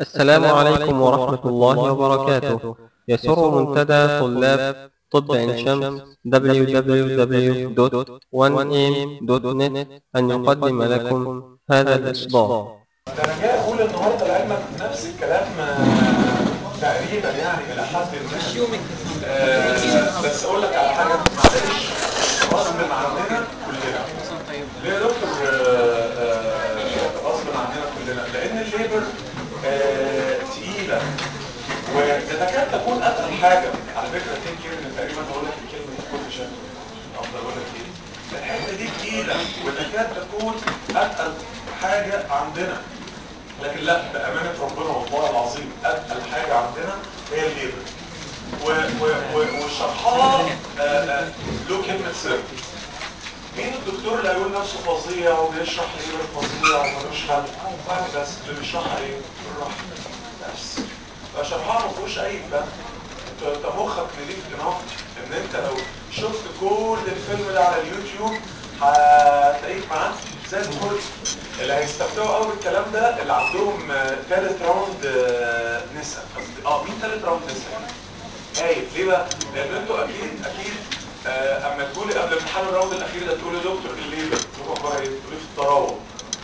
السلام عليكم ورحمة الله وبركاته يسر منتدى طلاب طب عين شمس www.1am.net أن يقدم لكم هذا الإصدار ده انا جاي اقول النهارده لعلمك نفس الكلام آه، تقريبا يعني الى حد ما آه، بس اقول لك على حاجه معلش غصب عننا كلنا ليه يا دكتور آه، آه، غصب عننا كلنا لان الليبر آه، تقيله وتكاد تكون اتقل حاجه على فكره تنكر ان تقريبا هقول لك الكلمه دي بكل شكل افضل اقول لك ايه الحته دي تقيله وتكاد تكون اتقل حاجه عندنا لكن لا بامانه ربنا والله العظيم اتقل حاجه عندنا هي الليبر و- و- و- وشرحها آه، آه، له كلمه سر مين الدكتور اللي هيقول نفسه فظيع وبيشرح ليبر فظيع وملوش حل واحد بس اللي بيشرحها ايه؟ بالراحه بس فشرحها ما فيهوش اي فهم انت انت مخك نضيف انف ان انت لو شفت كل الفيلم ده على اليوتيوب هتلاقيك معاك زي الفل اللي هيستمتعوا قوي بالكلام ده اللي عندهم آه، تالت راوند آه، نسا قصدي اه مين تالت راوند نسا؟ هايل ليه بقى؟ لان انتوا اكيد اكيد آه اما تقولي قبل امتحان الراوند الاخير ده تقولي دكتور الليبر تقولوا اخبار ايه؟ تقولي في التراوح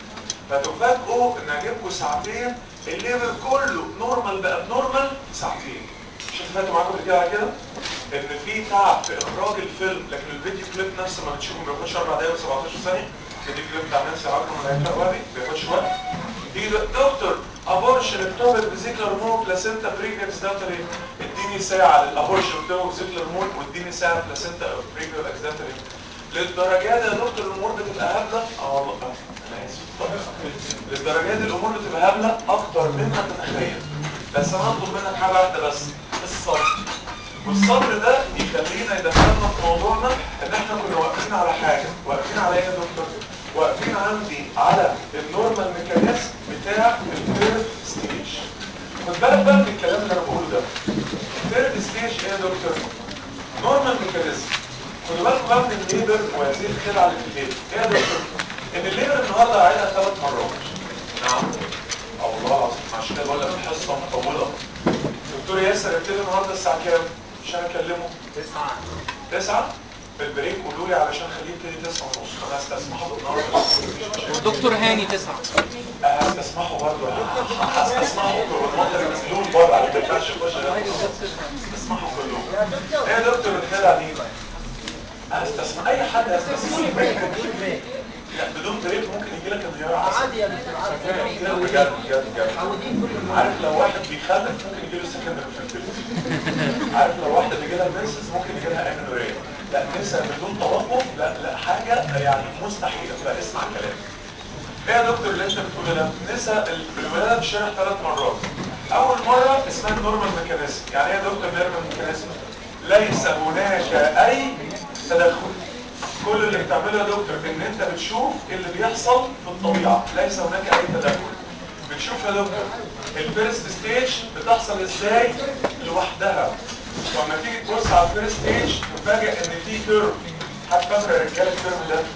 فتفاجئوا ان اجيبكم ساعتين الليبر كله نورمال بقى بنورمال ساعتين مش اتفقتوا معاكم قبل كده على كده؟ ان في تعب في اخراج الفيلم لكن الفيديو كليب نفسه ما بتشوفه ما بياخدش 4 دقايق و17 ثانيه الفيديو كليب بتاع نانسي عجرم ولا هيفرق وهبي ما بياخدش وقت تيجي تقول، دكتور ابورشن اكتوبر فيزيكلر مور بلاسينتا بريفيكس داتري اديني ساعه للابورشن اكتوبر فيزيكلر مور واديني ساعه بلاسينتا بريفيكس اكسداتري للدرجات يا دكتور الامور بتبقى هبله اه والله آه، انا اسف للدرجات دي الامور بتبقى هبله اكتر مما تتخيل بس انا هطلب منك حاجه واحده بس الصبر والصبر ده يخلينا يدخلنا في موضوعنا ان احنا كنا واقفين على حاجه واقفين على ايه يا دكتور واقفين عندي على النورمال ميكانيزم بتاع الثيرد ستيج خد بالك بقى من الكلام اللي انا بقوله ده الثيرد ستيج ايه يا دكتور نورمال ميكانيزم خدوا بالكم بقى من الليبر وهذه الخدعه اللي في الليبر ايه يا دكتور ان الليبر النهارده هعيدها ثلاث مرات نعم اه والله العظيم عشان كده بقول لك الحصه مطوله دكتور ياسر ابتدي النهارده الساعه كام عشان اكلمه 9 9 في البريك قولوا لي علشان خليه يبتدي 9 ونص انا هستسمحه النهارده ودكتور هاني تسعة هستسمحه برضه هستسمحه بالمنظر المسلول بره على ما ينفعش يخش هستسمحه كلهم ايه يا دكتور الخدعه دي هستسمح اي حد هستسمحه لا بدون بريك ممكن يجي لك انهيار عصبي عادي يا دكتور عادي لا بجد بجد بجد متعودين كل مرة عارف لو واحد بيخلف ممكن يجي له سكندري في البيت عارف لو واحده بيجي لها منسس ممكن يجي لها امنوريه لا نسا بدون توقف لا لا حاجه يعني مستحيله فاسمع كلامي ايه يا دكتور اللي انت بتقوله ده نسا الولاده بتشرح ثلاث مرات اول مره اسمها النورمال ميكانيزم يعني ايه يا دكتور نورمال ميكانيزم ليس هناك اي تدخل كل اللي بتعمله يا دكتور ان انت بتشوف اللي بيحصل في الطبيعه ليس هناك اي تدخل بتشوف يا دكتور الفيرست ستيج بتحصل ازاي لوحدها ولما تيجي تبص على الفيرست ستيج تفاجئ ان في كيرف حد فاكر يا رجاله الكيرف ده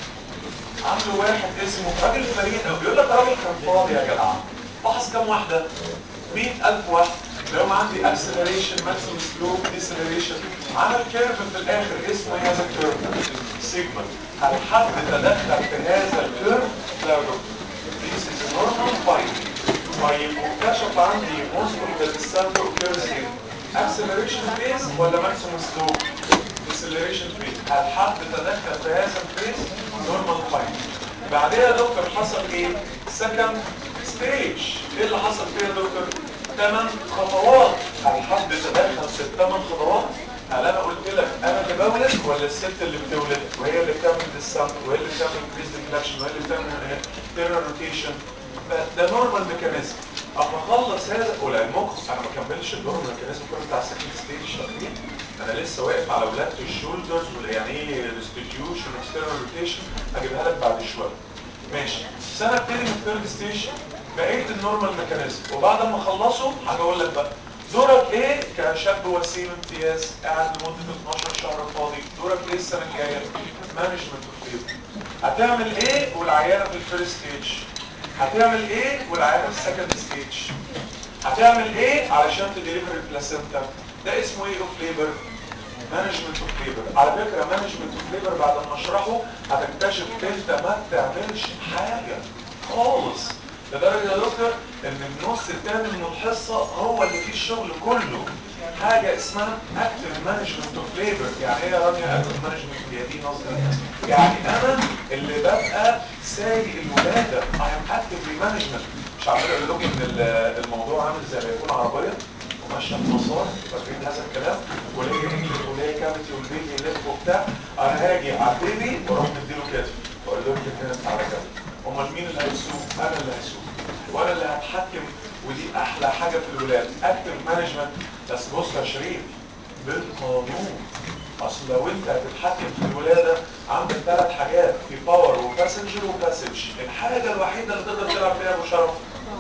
عنده واحد اسمه راجل فريد او بيقول لك راجل كان فاضي يا جدع فحص كام واحده 100000 واحد لو ما عندي اكسلريشن ماكسيمم سلوب ديسلريشن عمل كيرف في الاخر اسمه ايه هذا الكيرف سيجما هل حد تدخل في هذا الكيرف لا يا دكتور This is a normal finding طيب واكتشف عندي most of the descent occurs in acceleration phase ولا maximum slope deceleration phase هل حد تدخل في هذا الفيز normal finding بعدها يا دكتور حصل ايه second stage ايه اللي حصل فيها يا دكتور ثمان خطوات هل حد تدخل في الثمان خطوات هل انا قلت لك انا اللي بولد ولا الست اللي بتولد وهي اللي بتعمل ديسانت وهي اللي بتعمل انكريز ديفلكشن وهي اللي بتعمل تيرنر روتيشن ده نورمال ميكانيزم اما اخلص هذا ولعلمكم انا ما كملش النورمال ميكانيزم كله بتاع السكند ستيج فاكرين انا لسه واقف على ولاده الشولدرز يعني ايه ريستيتيوشن اكسترنال روتيشن هجيبها لك بعد شويه ماشي سنه ابتدي من الثيرد ستيج بقيت النورمال ميكانيزم وبعد ما اخلصه هقول لك بقى دورك ايه كشاب وسيم امتياز قاعد لمده 12 شهر فاضي دورك ايه السنه الجايه مانجمنت اوف هتعمل ايه والعيانه في الفيرست ستيج هتعمل ايه والعيانه في السكند ستيج هتعمل ايه علشان تديليفر البلاسينتا ده اسمه ايه اوف ليبر مانجمنت اوف ليبر على فكره مانجمنت اوف ليبر بعد ما اشرحه هتكتشف انت ما بتعملش حاجه خالص لدرجه يا دكتور ان النص الثاني من الحصه هو اللي فيه الشغل كله حاجه اسمها اكتف مانجمنت اوف ليبر يعني ايه يا رانيا اكتف مانجمنت هي دي نظري يعني انا اللي ببقى سايق الولاده اي ام اكتفلي مانجمنت مش عمال اقول لكم ان ال- الموضوع عامل زي ما يكون عربيه وماشيه في مسار فاكرين هذا الكلام وليه انجلت وليه كافيتي والبيبي يلف وبتاع انا هاجي على البيبي واروح مديله كتف واقول له كده هنا على كده امال مين اللي هيسوق انا اللي هسوق وانا اللي هتحكم ودي احلى حاجه في الولاد اكتف مانجمنت بس بص يا شريف بالقانون اصل لو انت هتتحكم في الولاده عندك ثلاث حاجات في باور وباسنجر وباسج الحاجه الوحيده اللي تقدر تلعب فيها ابو شرف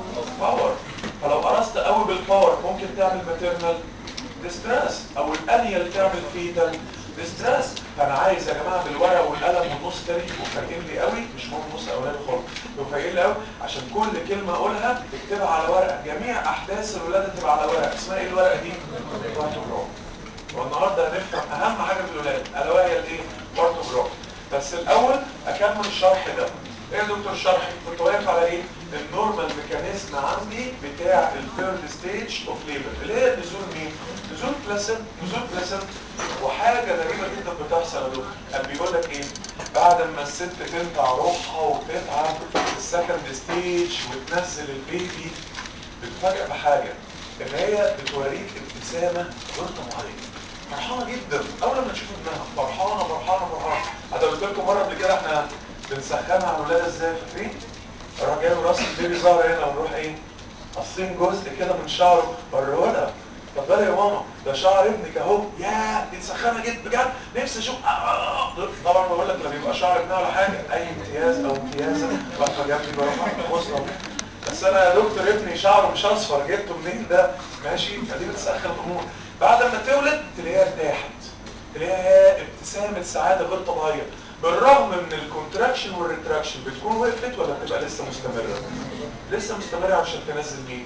باور فلو قرصت قوي بالباور ممكن تعمل ماتيرنال ديستريس او الانيال تعمل فيتال ديستريس فانا عايز يا جماعه بالورقه والقلم والنص تاني تبقوا فايقين لي قوي مش مهم نص اولاني خالص تبقوا فايقين لي قوي عشان كل كلمه اقولها تكتبها على ورقه جميع احداث الولاده تبقى على ورقه اسمها ايه الورقه دي؟ بارتوجراف والنهارده هنفهم اهم حاجه في الولاده الا وهي الايه؟ بارتوجراف بس الاول اكمل الشرح ده ايه يا دكتور شرحي كنت واقف على ايه النورمال ميكانيزم عندي بتاع الثيرد ستيج اوف ليبر اللي هي نزول مين نزول بلاسنت نزول بلاسنت وحاجه غريبه جدا بتحصل يا دكتور كان بيقول لك ايه بعد ما الست تنتع روحها وتتعب في السكند ستيج وتنزل البيبي بتفاجئ بحاجه ان هي بتوريك ابتسامه غير طبيعيه فرحانه جدا اول ما تشوف ابنها فرحانه فرحانه فرحانه انا قلت لكم مره قبل كده احنا بنسخنها على الولاده ازاي فاكرين؟ اروح جايب راس البيبي ظهر هنا ونروح ايه؟ قاصين جزء كده من شعره وريهولها اتفضلي يا ماما ده شعر ابنك اهو يا دي سخانه جدا بجد نفسي اشوف آه. طبعا بقول لك لا بيبقى شعر ابنها ولا حاجه اي امتياز او امتيازه واقفه جنبي بروح اخصها بس انا يا دكتور ابني شعره مش اصفر جبته منين ده ماشي فدي بتسخن الامور بعد ما تولد تلاقيها ارتاحت تلاقيها ابتسامه سعاده غير طبيعيه بالرغم من الكونتراكشن والريتراكشن بتكون وقفت ولا بتبقى لسه مستمره لسه مستمره عشان تنزل مين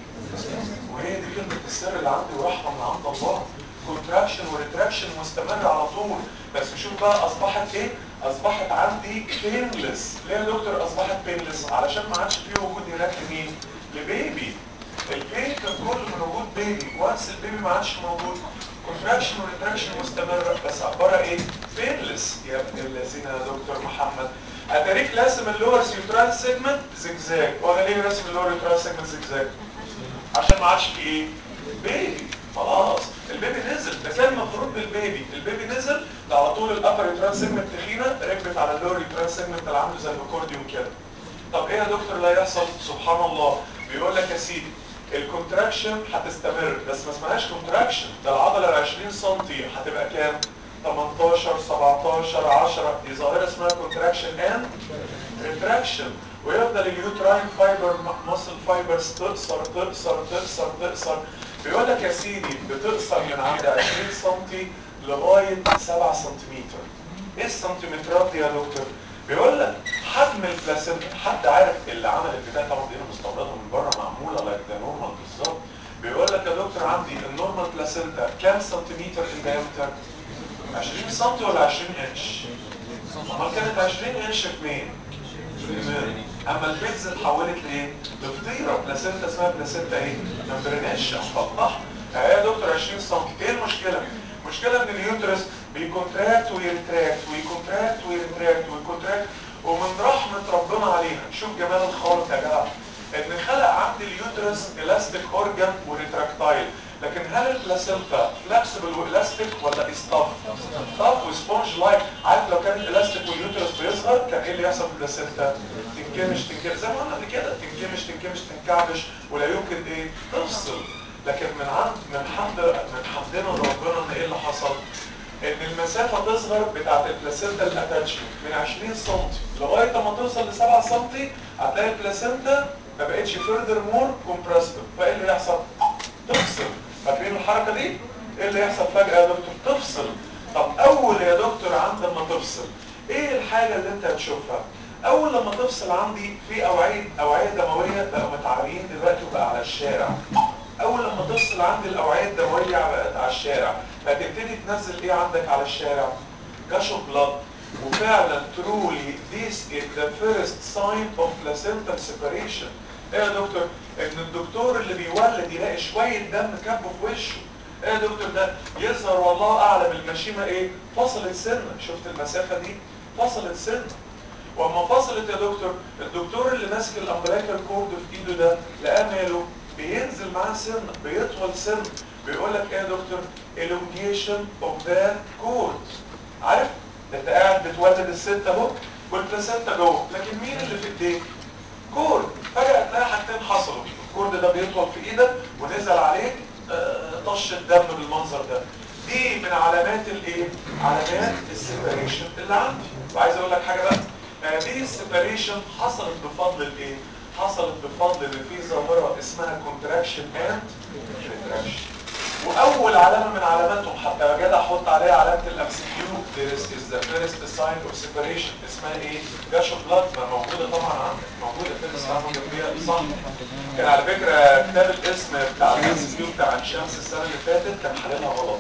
وهي دي كلمه السر اللي عندي ورحمه من عند الله كونتراكشن وريتراكشن مستمر على طول بس شوف بقى اصبحت ايه اصبحت عندي بينلس ليه يا دكتور اصبحت بينلس علشان ما عادش فيه وجود هناك لمين لبيبي البين كان كل من وجود بيبي وانس البيبي ما عادش موجود كونتراكشن وريتراكشن مستمره بس اخبارها ايه بينلس يا ابن الذين يا دكتور محمد اتاريك راسم اللور سيوترال سيجمنت زجزاج هو انا ليه راسم اللور سيوترال سيجمنت زجزاج عشان ما عادش فيه ايه بيبي خلاص البيبي نزل ده كان مفروض بالبيبي البيبي نزل ده على طول الابر يوترال سيجمنت تخينه ركبت على اللور يوترال سيجمنت اللي عامله زي الاكورديون كده طب ايه يا دكتور اللي هيحصل سبحان الله بيقول لك يا سيدي الكونتراكشن هتستمر بس ما اسمهاش كونتراكشن ده العضله ال 20 سم هتبقى كام 18 17 10 دي ظاهره اسمها كونتراكشن اند ريتراكشن ويفضل اليوتراين فايبر ماسل فايبرز تقصر تقصر تقصر تقصر بيقول لك يا سيدي بتقصر من عند 20 سم لغايه 7 سنتيمتر ايه السنتيمترات دي يا دكتور بيقول لك حجم البلاسينتا حد عارف اللي عمل البتاع طبعا دي مستورده من بره معموله لايك ده نورمال بالظبط بيقول لك يا دكتور عندي النورمال بلاسينتا كام سنتيمتر ان دايمتر 20 سم ولا 20 انش امال كانت 20 انش في مين اما البيتز اتحولت لايه لفطيره بلاسينتا اسمها بلاسينتا ايه ممبرينيش مفضحه اهي يا دكتور 20 سم ايه المشكله المشكله ان اليوترس بيكونتراكت ويرتراكت ويكونتراكت ويرتراكت ويكونتراكت ومن رحمه ربنا عليها شوف جمال الخالق يا جدع ان خلق عند اليوترس الاستيك اورجان وريتراكتايل لكن هل البلاسينتا فلكسبل والاستيك ولا استاف طف وسبونج لايك عارف لو كان الاستيك واليوترس بيصغر كان ايه اللي يحصل في البلاسينتا تنكمش تنكمش زي ما قلنا قبل كده تنكمش تنكمش تنكعبش ولا يمكن ايه تفصل لكن من عند من حمد من حمدنا لربنا ان ايه اللي حصل ان المسافه تصغر بتاعت البلاسينتا الاتاتشمنت من 20 سم لغايه ما توصل ل 7 سم هتلاقي البلاسينتا ما بقتش فيردر مور كومبريسبل فايه اللي يحصل تفصل فاكرين الحركه دي ايه اللي يحصل فجاه يا دكتور تفصل طب اول يا دكتور عند ما تفصل ايه الحاجه اللي انت هتشوفها اول لما تفصل عندي في اوعيه اوعيه دمويه بقوا متعريين دلوقتي وبقى على الشارع اول لما تفصل عندي الاوعيه الدمويه بقت على الشارع هتبتدي تنزل ايه عندك على الشارع جاش اوف بلاد وفعلا truly this is the first sign of placental separation ايه يا دكتور ان الدكتور اللي بيولد يلاقي شويه دم كبه في وشه ايه يا دكتور ده يظهر والله اعلم المشيمه ايه فصلت سنه شفت المسافه دي فصلت سنه واما فصلت يا دكتور الدكتور اللي ماسك الامبلايكال كورد في ايده ده لقاه ماله بينزل معاه سنه بيطول سنه بيقول لك ايه يا دكتور elongation of the cord عارف ده انت قاعد بتولد الست اهو والبلاسنتا جوه لكن مين اللي في ايديك كورد فجاه تلاقي حاجتين حصلوا الكورد ده بيطول في ايدك ونزل عليه آه، طش الدم بالمنظر ده دي من علامات الايه علامات السيبريشن اللي عندي وعايز اقول لك حاجه بقى هذه السيبريشن حصلت بفضل الايه حصلت بفضل ان في ظاهره اسمها كونتراكشن اند ريتراكشن واول علامه من علاماتهم حتى يا جدع احط عليها علامه الام سي كيو there is is the first sign of separation اسمها ايه جاش اوف بلاد ما موجوده طبعا عندك موجوده في الاسلام جنبيها صح كان على فكره كتاب الاسم بتاع الام سي كيو بتاع الشمس السنه اللي فاتت كان حللها غلط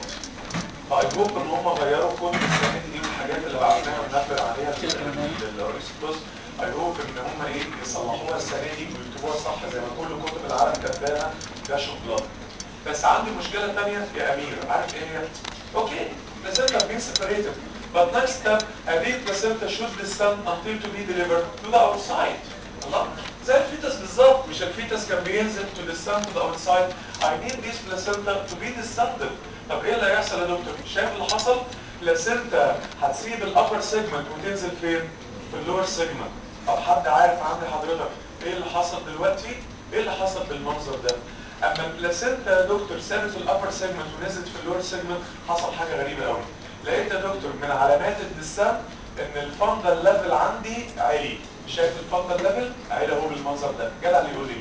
فاي هوب ان هم غيروا كود السنه دي من الحاجات اللي بعتناها وننبه عليها للرئيس القسم اي هوب ان هم ايه يصلحوها السنه دي ويكتبوها صح زي ما كل كتب العالم كاتباها جاش اوف بلاد بس عندي مشكلة تانية يا أمير عارف إيه هي؟ أوكي placenta being separated but next step هذه placenta should descend until to be delivered to the outside الله زي الفيتس بالظبط مش الفيتس كان بينزل to descend to the outside I need this placenta to be descended طب ايه اللي هيحصل يا دكتور؟ شايف اللي حصل؟ placenta هتسيب الابر سيجمنت وتنزل فين؟ في اللور سيجمنت طب حد عارف عندي حضرتك ايه اللي حصل دلوقتي؟ ايه اللي حصل بالمنظر ده؟ اما البلاسينتا يا دكتور سابت الابر سيجمنت ونزلت في اللور سيجمنت حصل حاجه غريبه قوي لقيت يا دكتور من علامات الدسام ان الفندل ليفل عندي عالي شايف الفندل ليفل عالي اهو بالمنظر ده جدع اللي يقول لي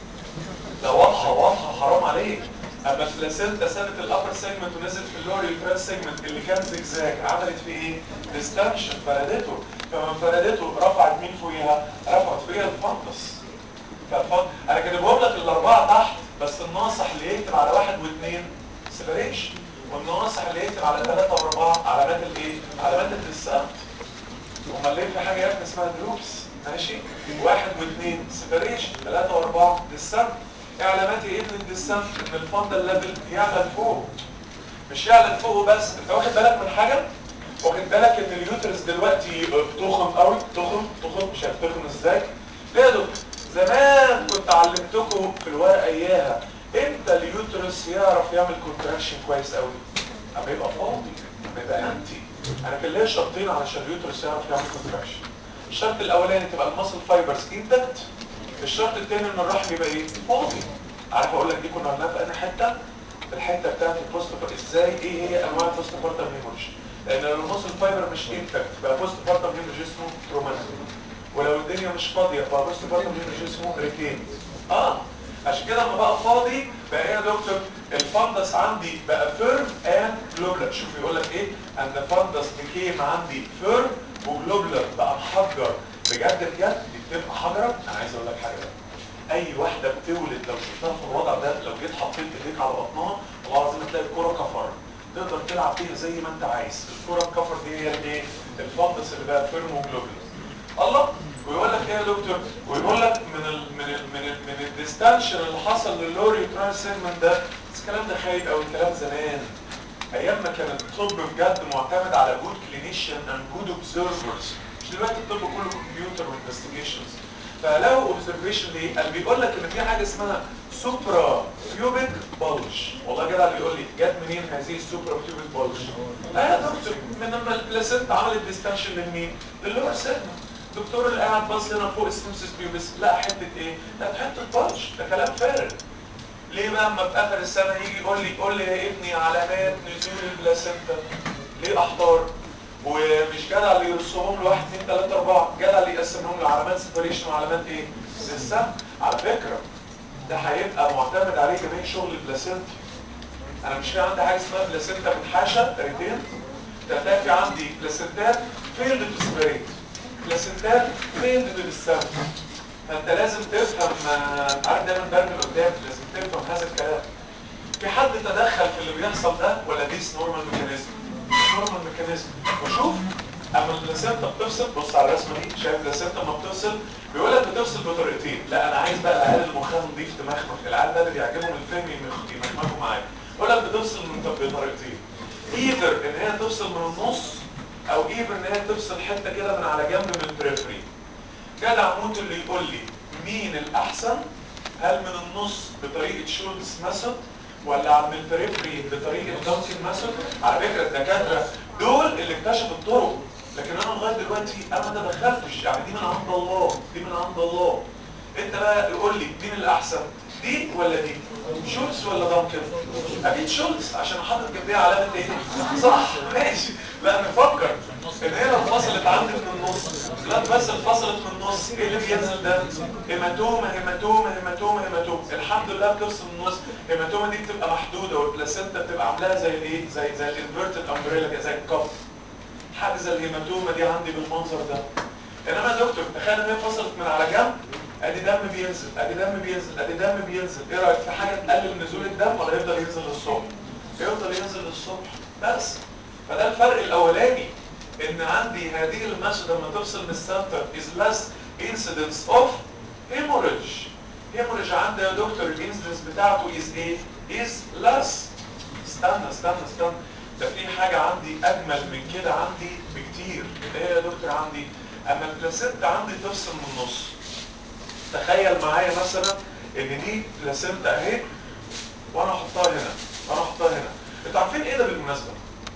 ده واضحه واضحه حرام عليك اما البلاسينتا سابت الابر سيجمنت ونزلت في اللور يوتراس سيجمنت اللي كان زجزاج عملت فيه ايه ديستنشن فردته فلما فردته رفعت مين فوقيها رفعت فوقيها الفندس فالفضل انا كاتبهم لك الاربعه تحت بس الناصح اللي يكتب على واحد واثنين سيبريشن والناصح اللي يكتب على ثلاثه واربعه علامات الايه؟ علامات الدسامت امال ليه في حاجه يا ابني اسمها دروبس ماشي؟ واحد واثنين سيبريشن ثلاثه واربعه دسامت ايه علامات ايه ان الدسامت ان الفندل ليفل يعلى لفوق مش يعلى لفوق بس انت واخد بالك من حاجه؟ واخد بالك ان اليوترس دلوقتي تخن قوي تخن تخن مش هتخن ازاي؟ ليه يا دكتور؟ زمان كنت علمتكم في الورقه اياها امتى اليوترس يعرف يعمل كونتراكشن كويس قوي اما يبقى فاضي اما يبقى انتي انا كان ليا شرطين علشان اليوترس يعرف يعمل كونتراكشن الشرط الاولاني تبقى المسل فايبرز انتكت الشرط الثاني ان الرحم يبقى ايه فاضي عارف اقول لك دي كنا قلناها في انهي حته الحته بتاعت البوست ازاي ايه هي انواع البوست بارتم هيموريج لان لو المسل فايبر مش انتكت بقى بوست بارتم هيموريج اسمه تروماتيك ولو الدنيا مش فاضيه فبص برضه مش اسمه ريتين اه عشان كده لما بقى فاضي بقى ايه يا دكتور الفندس عندي بقى فيرم اند جلوبلر شوف يقول لك ايه ان الفندس بيكيم عندي فيرم وجلوبلر بقى محجر بجد بجد دي بتبقى حجره انا عايز اقول لك حاجه بقى اي واحده بتولد لو شفتها في الوضع ده لو جيت حطيت ايديك على بطنها والله العظيم هتلاقي الكوره كفر تقدر تلعب فيها زي ما انت عايز الكوره الكفر دي هي الايه الفندس اللي بقى فيرم وجلوبلر الله ويقول لك ايه يا دكتور ويقول لك من ال من ال من ال من الديستنشن اللي حصل للور يوترال سيجمنت ده بس الكلام ده خايب قوي الكلام زمان ايام ما كان الطب بجد معتمد على جود كلينيشن اند جود اوبزرفرز مش دلوقتي الطب كله كمبيوتر وانفستيجيشنز فلو اوبزرفيشن ليه؟ قال بيقول لك ان في حاجه اسمها سوبرا بيوبيك بولج والله جدع اللي يقول لي جت منين هذه السوبرا بيوبيك بولج؟ لا يا دكتور من لما البلاسنت عملت ديستنشن لمين؟ للور سيجمنت الدكتور اللي قاعد باص هنا فوق السيمسس بيوبس لا حته ايه؟ لا حته بلج ده كلام فارغ ليه بقى اما في اخر السنه يجي يقول لي قول لي يا ابني علامات نزول البلاسنتا ليه احتار؟ ومش جدع اللي يرسمهم له 1 2 3 4 جدع اللي يقسمهم له علامات سيبريشن وعلامات ايه؟ لسه على فكره ده هيبقى معتمد عليه جميع شغل البلاسنتا انا مش في عندي حاجه اسمها بلاسنتا متحاشى ريتين ده هتلاقي في عندي بلاسنتات فيلد تو سبريت بلاسنتات فيلد تو ديستانس فانت لازم تفهم عارف دايما برمي قدام لازم تفهم هذا الكلام في حد تدخل في اللي بيحصل ده ولا ديس نورمال ميكانيزم نورمال ميكانيزم وشوف اما البلاسينتا بتفصل بص على الرسمه دي شايف البلاسينتا لما بتفصل بيقول لك بتفصل بطريقتين لا انا عايز بقى العيال اللي مخها نضيف تمخمخ العيال ده اللي بيعجبهم الفهم يمخ- يمخمخوا معايا بيقول لك بتفصل من بطريقتين ايذر ان هي تفصل من النص او ايذر ان هي تفصل حته كده من على جنب من البريفري جدع موت اللي يقول لي مين الاحسن هل من النص بطريقه شولتز ميثود ولا من البريفري بطريقه دانكن ميثود على فكره الدكاتره دول اللي اكتشفوا الطرق لكن انا لغايه دلوقتي انا ما تدخلتش يعني دي من عند الله دي من عند الله انت بقى يقول لي مين الاحسن دي ولا دي شولتز ولا دانكن اكيد شولتز عشان حاطط جنبيها علامه ايه صح ماشي لا نفكر ان هي لو فصلت عندي من النص لا بس فصلت من النص ايه اللي بينزل ده هيماتوما هيماتوما هيماتوما هيماتوما الحمد لله بتفصل من النص الهيماتوما دي بتبقى محدوده والبلاسينتا بتبقى عاملاها زي الايه زي زي الانفيرتد امبريلا كده زي الكف حاجه زي الهيماتوما دي عندي بالمنظر ده انما يا دكتور تخيل ان هي فصلت من على جنب ادي دم بينزل ادي دم بينزل ادي دم بينزل ايه رايك في حاجه تقلل نزول الدم ولا يفضل ينزل للصبح يفضل ينزل للصبح بس فده الفرق الاولاني ان عندي هذه المشهد لما تفصل من السنتر is less incidence of hemorrhage hemorrhage عندي يا دكتور الانسيدنس بتاعته is ايه is less استنى استنى استنى ده في حاجة عندي أجمل من كده عندي بكتير ايه يا دكتور عندي أما البلاسينتا عندي تفصل من النص تخيل معايا مثلا ان دي بلاسينتا اهي وانا احطها هنا وانا احطها هنا انتوا عارفين ايه ده بالمناسبة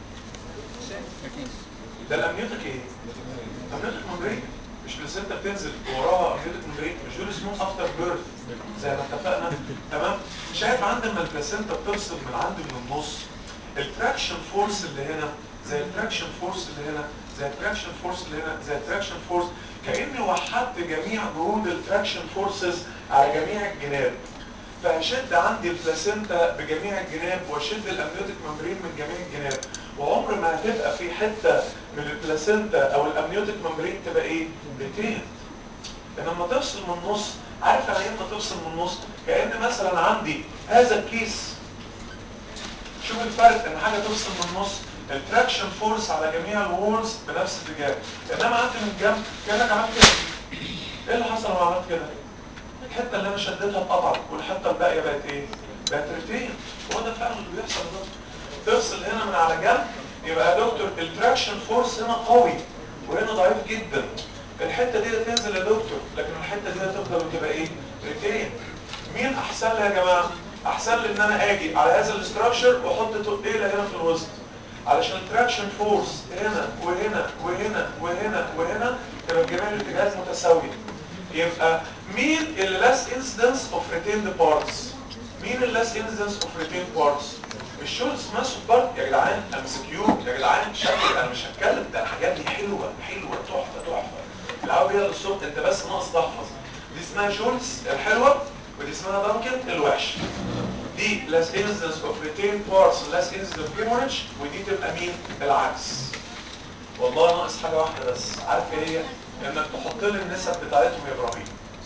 ده الامنيوتك ايه امنيوتك ممبرين مش بلاسينتا بتنزل وراها امنيوتك ممبرين مش دول اسمهم افتر بيرث زي ما اتفقنا تمام شايف عندي لما البلاسينتا بتفصل من عندي من النص التراكشن فورس اللي هنا زي التراكشن فورس اللي هنا زي التراكشن فورس اللي هنا زي التراكشن فورس كاني وحدت جميع جهود التراكشن فورسز على جميع الجناب فهشد عندي البلاسينتا بجميع الجناب واشد الامنيوتيك ممبرين من جميع الجناب وعمر ما هتبقى في حته من البلاسينتا او الامنيوتيك ممبرين تبقى ايه؟ ريتين لما تفصل من النص عارف يعني ايه لما تفصل من النص؟ كان مثلا عندي هذا الكيس شوف الفرق ان حاجه تفصل من النص التراكشن فورس على جميع الوولز بنفس الاتجاه انما عندي من الجنب كانك عملت كده ايه اللي حصل لما عملت كده الحته اللي انا شديتها اتقطعت والحته الباقيه بقت ايه بقت ريتين هو ده فعلا اللي بيحصل ده تفصل هنا من على جنب يبقى يا دكتور التراكشن فورس هنا قوي وهنا ضعيف جدا الحته دي تنزل يا دكتور لكن الحته دي هتفضل وتبقى ايه ريتين مين احسن لي يا جماعه احسن لي ان انا اجي على هذا الاستراكشر واحط تقيله هنا في الوسط علشان التراكشن فورس هنا وهنا وهنا وهنا وهنا تبقى جميع الاتجاهات متساويه يبقى مين اللي less incidence of retained parts مين اللي less incidence of retained parts مش شولز ماسك بارت يا جدعان ام سي كيو يا جدعان شكل انا مش هتكلم ده الحاجات دي حلوه حلوه تحفه تحفه العربيه للصبح انت بس ناقص تحفظ دي اسمها شولز الحلوه ودي اسمها دانكن الوحش دي less incidence of retained parts less incidence of hemorrhage ودي تبقى مين العكس والله ناقص حاجه واحده بس عارف ايه هي انك تحط لي النسب بتاعتهم يا ابراهيم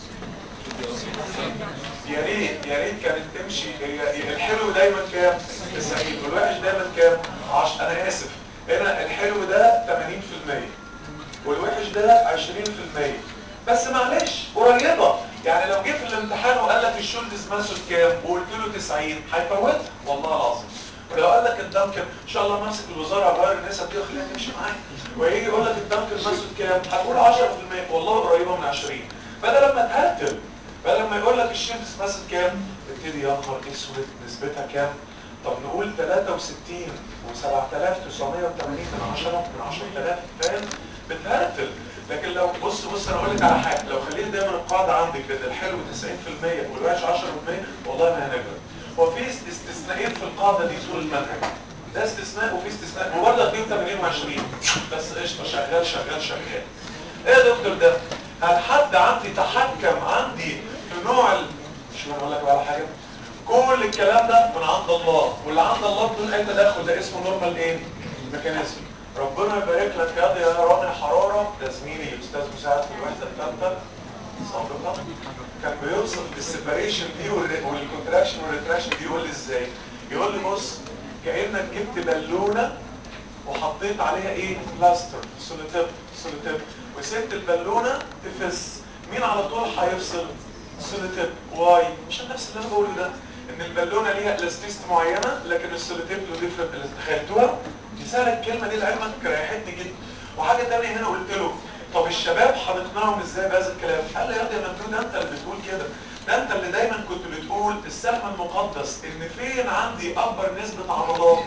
يا ريت يا ريت كانت تمشي هي الحلو دايما كام 90 والوحش دايما كام 10 انا اسف هنا الحلو ده 80% والوحش ده 20% بس معلش قريبه يعني لو جه في الامتحان وقال لك الشولدز ماسود كام وقلت له 90 هيفوت والله العظيم ولو قال لك الدنكر ان شاء الله ماسك الوزاره هغير النسب دي وخليها تمشي معايا ويجي يقول لك الدنكر ماسود كام هتقول 10% والله قريبه من 20 فده لما تهتم بدل ما يقول لك الشيلز ماسك كام تبتدي يا نهار اسود نسبتها كام طب نقول 63 و7980 من 10 من 10000 فاهم بتهرتل لكن لو بص بص انا اقول لك على حاجه لو خليت دايما القاعده عندك ان الحلو 90% والوحش 10% والله ما هنقدر هو في استثناءين في القاعده دي طول المنهج ده استثناء وفي استثناء وبرضه هتلاقيهم 80 و20 بس قشطه شغال شغال شغال ايه يا دكتور ده هل حد عندي تحكم عندي في نوع ال... مش انا اقول لك على حاجه كل الكلام ده من عند الله واللي عند الله بدون اي تدخل ده اسمه نورمال ايه ميكانيزم ربنا يبارك لك يا يا رامي حراره ده زميلي استاذ مساعد في الوحده الثالثه سابقا كان بيوصف السيبريشن دي والكونتراكشن والريتراكشن دي يقول لي ازاي يقول لي بص كانك جبت بالونه وحطيت عليها ايه بلاستر سوليتيب سوليتيب وسبت البالونه تفس مين على طول هيفصل سوليتيب واي مش نفس اللي انا بقوله ده ان البالونه ليها الاستيست معينه لكن السوليتيب له ديفرنت تخيلتوها دي سهله الكلمه دي لعلمك ريحتني جدا وحاجه ثانيه هنا قلت له طب الشباب هنقنعهم ازاي بهذا الكلام قال لي يا دي مجنون ده انت اللي بتقول كده ده انت اللي دايما كنت بتقول السهم المقدس ان فين عندي اكبر نسبه عضلات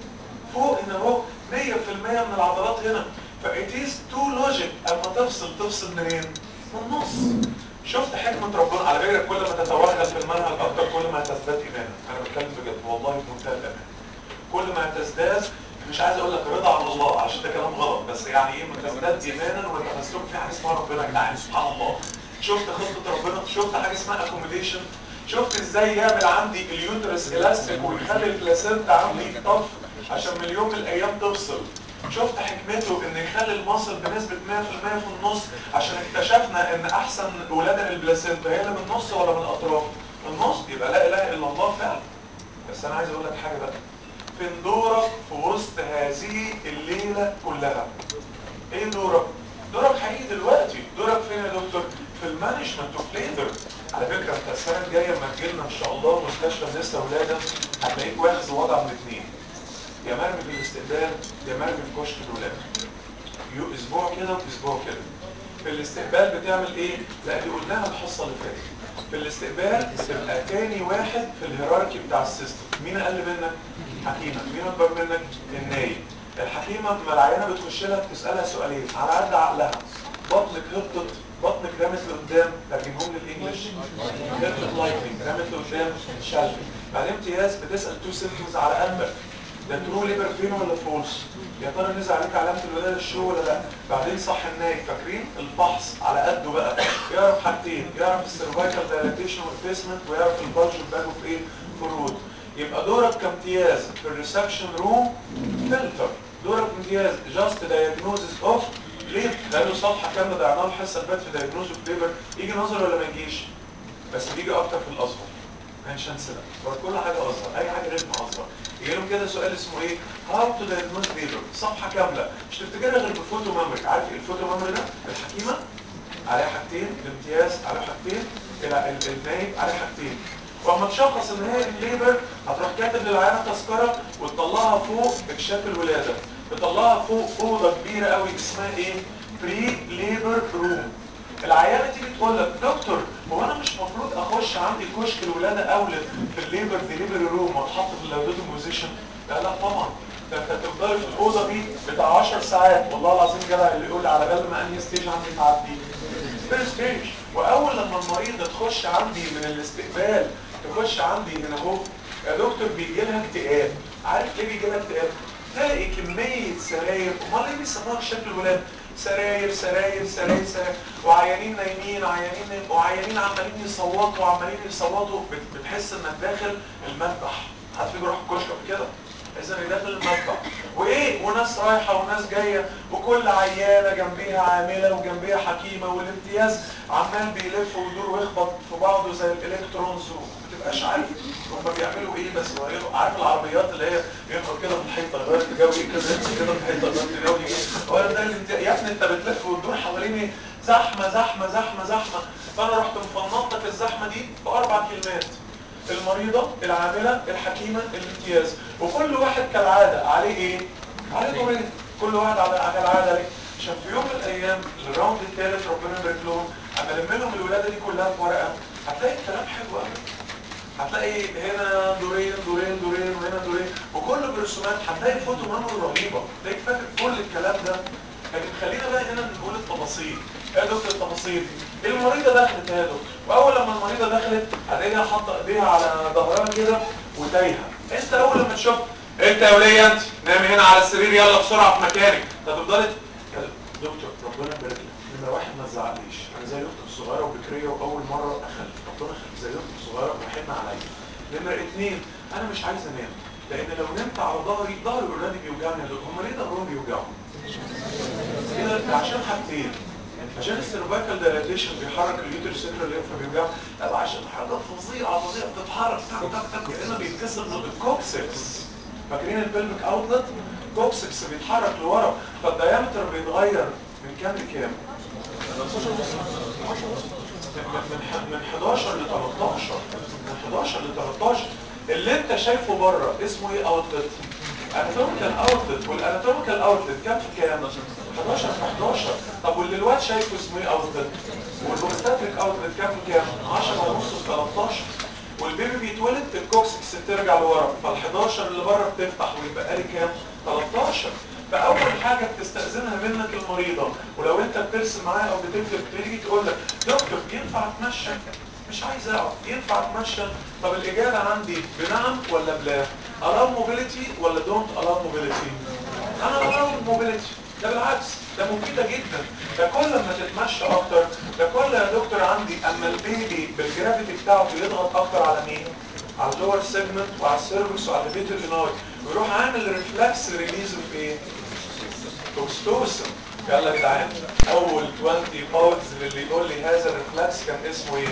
فوق هنا اهو 100% من العضلات هنا فإت إز تو لوجيك اما تفصل تفصل منين؟ من النص شفت حكمة ربنا على فكرة كل ما تتوغل في المنهج أكتر كل ما هتزداد إيمانا أنا بتكلم بجد والله بمنتهى الأمان كل ما هتزداد مش عايز أقول لك رضا عن الله عشان ده كلام غلط بس يعني إيه ما تزداد إيمانا وتمسك في حاجة اسمها ربنا يا جدعان سبحان الله شفت خطة ربنا شفت حاجة اسمها اكوموديشن شفت ازاي يعمل عندي اليوترس الاستيك ويخلي البلاسينتا عندي طف عشان من يوم من الايام تفصل شفت حكمته ان يخلي المصل بنسبة 100% في النص عشان اكتشفنا ان احسن ولادة البلاسينتا هي اللي من النص ولا من الاطراف من النص يبقى لا اله الا الله فعلا بس انا عايز اقول لك حاجة بقى فين دورك في وسط هذه الليلة كلها ايه دورك دورك حقيقي دلوقتي دورك فين يا دكتور في المانجمنت اوف ليبر على فكرة انت السنة الجاية لما تجيلنا ان شاء الله مستشفى النساء ولادة هتلاقيك واخد وضع من اثنين يا مرمي في الاستقبال يا مرمي في كشك الولادة يو اسبوع كده واسبوع كده في الاستقبال بتعمل ايه؟ لا دي قلناها الحصة اللي فاتت في الاستقبال بتبقى تاني واحد في الهيراركي بتاع السيستم مين اقل منك؟ حكيمة مين اكبر منك؟ النايم الحكيمة لما العيانة بتخش لها بتسألها سؤالين على قد عقلها بطنك هبطت بطنك رمت لقدام ترجمهم للانجلش هبطت لايكنج رمت لقدام شلفي بعدين امتياز بتسأل تو سيمتومز على قلبك ده ترو ليبر فين ولا فولس يا ترى نزل عليك علامه الولاده الشو ولا لا بعدين صح النايم فاكرين الفحص على قده بقى يعرف حاجتين يعرف السيرفايكال دايلاتيشن والفيسمنت ويعرف البلج والباج اوف ايه فروت يبقى دورك كامتياز في الريسكشن روم فلتر دورك امتياز جاست دايجنوزس اوف ليه؟ لانه صفحه كامله ضيعناها الحصه اللي فاتت في دايجنوز اوف ليبر يجي نظر ولا ما يجيش؟ بس بيجي اكتر في الازهر مش هنسلك كل حاجه ازهر اي حاجه رتم ازهر يجي لهم كده سؤال اسمه ايه هاو تو دايجنوز ليبر صفحه كامله مش تفتكرها غير بالفوتو ميموري عارف ايه الفوتو ميموري ده الحكيمه عليها حاجتين الامتياز عليه حاجتين النايب عليه حاجتين واما تشخص ان هي الليبر هتروح كاتب للعيانه تذكره وتطلعها فوق اكشاف الولاده تطلعها فوق اوضه كبيره قوي اسمها ايه بري ليبر روم العيانه تيجي تقول لك دكتور هو انا مش مفروض اخش عندي كشك الولاده اولد في الليبر ديليفري روم واتحط في اللودوتو بوزيشن لا لا طبعا ده انت تفضل في الاوضه دي بتاع 10 ساعات والله العظيم جدع اللي يقول لي على بال ما انهي ستيج عندي تعدي فيرست ستيج واول لما المريضه تخش عندي من الاستقبال تخش عندي هنا اهو يا دكتور بيجي لها اكتئاب عارف ليه بيجي لها اكتئاب تلاقي كميه سراير امال ليه بيسموها شكل الولاد سراير سراير سراير سراير وعيانين نايمين عيانين نايم وعيانين عمالين يصوتوا وعمالين يصوتوا بت- بتحس انك داخل المذبح حد فيكم راح الكشك قبل كده اذا داخل المذبح وايه وناس رايحه وناس جايه وكل عيانه جنبيها عامله وجنبيها حكيمه والامتياز عمال بيلف ويدور ويخبط في بعضه زي الالكترونز وما تبقاش عارف هم بيعملوا ايه بس هو عارف العربيات اللي هي يخبط كده في الحيطه لغايه تجاوي كده يخبط كده في الحيطه لغايه تجاوي هو ده الامتياز يا ابني انت بتلف وتدور حوالين ايه زحمه زحمه زحمه زحمه فانا رحت مفنط لك الزحمه دي باربع كلمات المريضة العاملة الحكيمة الامتياز وكل واحد كالعادة عليه ايه؟ عليه دورين كل واحد على على العادة ليه؟ عشان في يوم من الايام الراوند الثالث ربنا يبارك لهم اما الم لهم الولاده دي كلها في ورقه هتلاقي الكلام حلو قوي هتلاقي هنا دورين دورين دورين وهنا دورين وكله برسومات هتلاقي فوتو ميموري رهيبه تلاقيك فاكر كل الكلام ده لكن خلينا بقى هنا نقول التفاصيل ايه يا دكتور التفاصيل المريضه دخلت يا دكتور واول لما المريضه دخلت هتلاقيها حاطه ايديها على ظهرها كده وتايهه انت اول لما تشوف انت يا وليه انت نامي هنا على السرير يلا بسرعه في مكانك هتفضلي يا دكتور ربنا يبارك لك نمره واحد ما تزعقليش انا زي اختي الصغيره وبكريه واول مره اخلف ربنا يخليك زي اختي الصغيره وحن عليا نمره اثنين انا مش عايز انام لان لو نمت على ظهري ظهري اوريدي بيوجعني يا دكتور هم ليه ظهرهم بيوجعوا كده عشان حاجتين عشان السيرفايكال دايلاتيشن بيحرك اليوتر سيكرال ليمف بيوجع لا عشان حاجه فظيعه فظيعه بتتحرك تك تك تك كانه بيتكسر من الكوكسكس فاكرين البلفيك اوتلت كوكسكس بيتحرك لورا فالدايمتر بيتغير من كام لكام؟ من ح- من 11 ل 13 من 11 ل 13 اللي انت شايفه بره اسمه ايه اوتلت اناتوميكال اوتلت والاناتوميكال اوتلت كام في كام 11 في 11 طب واللي الواد شايفه اسمه ايه اوتلت والاوبستاتريك اوتلت كام في كام 10 ونص في 13 والبيبي بيتولد الكوكسكس بترجع لورا فال11 اللي بره بتفتح ويبقى لي كام 13 فاول حاجه بتستاذنها منك المريضه ولو انت بترسم معاها او بتكتب تيجي تقول لك دكتور ينفع اتمشى مش عايز اقعد ينفع اتمشى طب الاجابه عندي بنعم ولا بلا الاو موبيليتي ولا دونت الاو موبيليتي انا الاو موبيليتي ده بالعكس ده مفيده جدا ده كل ما تتمشى اكتر ده كل يا دكتور عندي اما البيبي بالجرافيتي بتاعته يضغط اكتر على مين على اللور سيجمنت وعلى السيرفكس وعلى البيت الاناي ويروح عامل ريفلكس ريليز في ايه توكستوسن يلا يا جدعان اول 20 باودز اللي يقول لي هذا الريفلكس كان اسمه ايه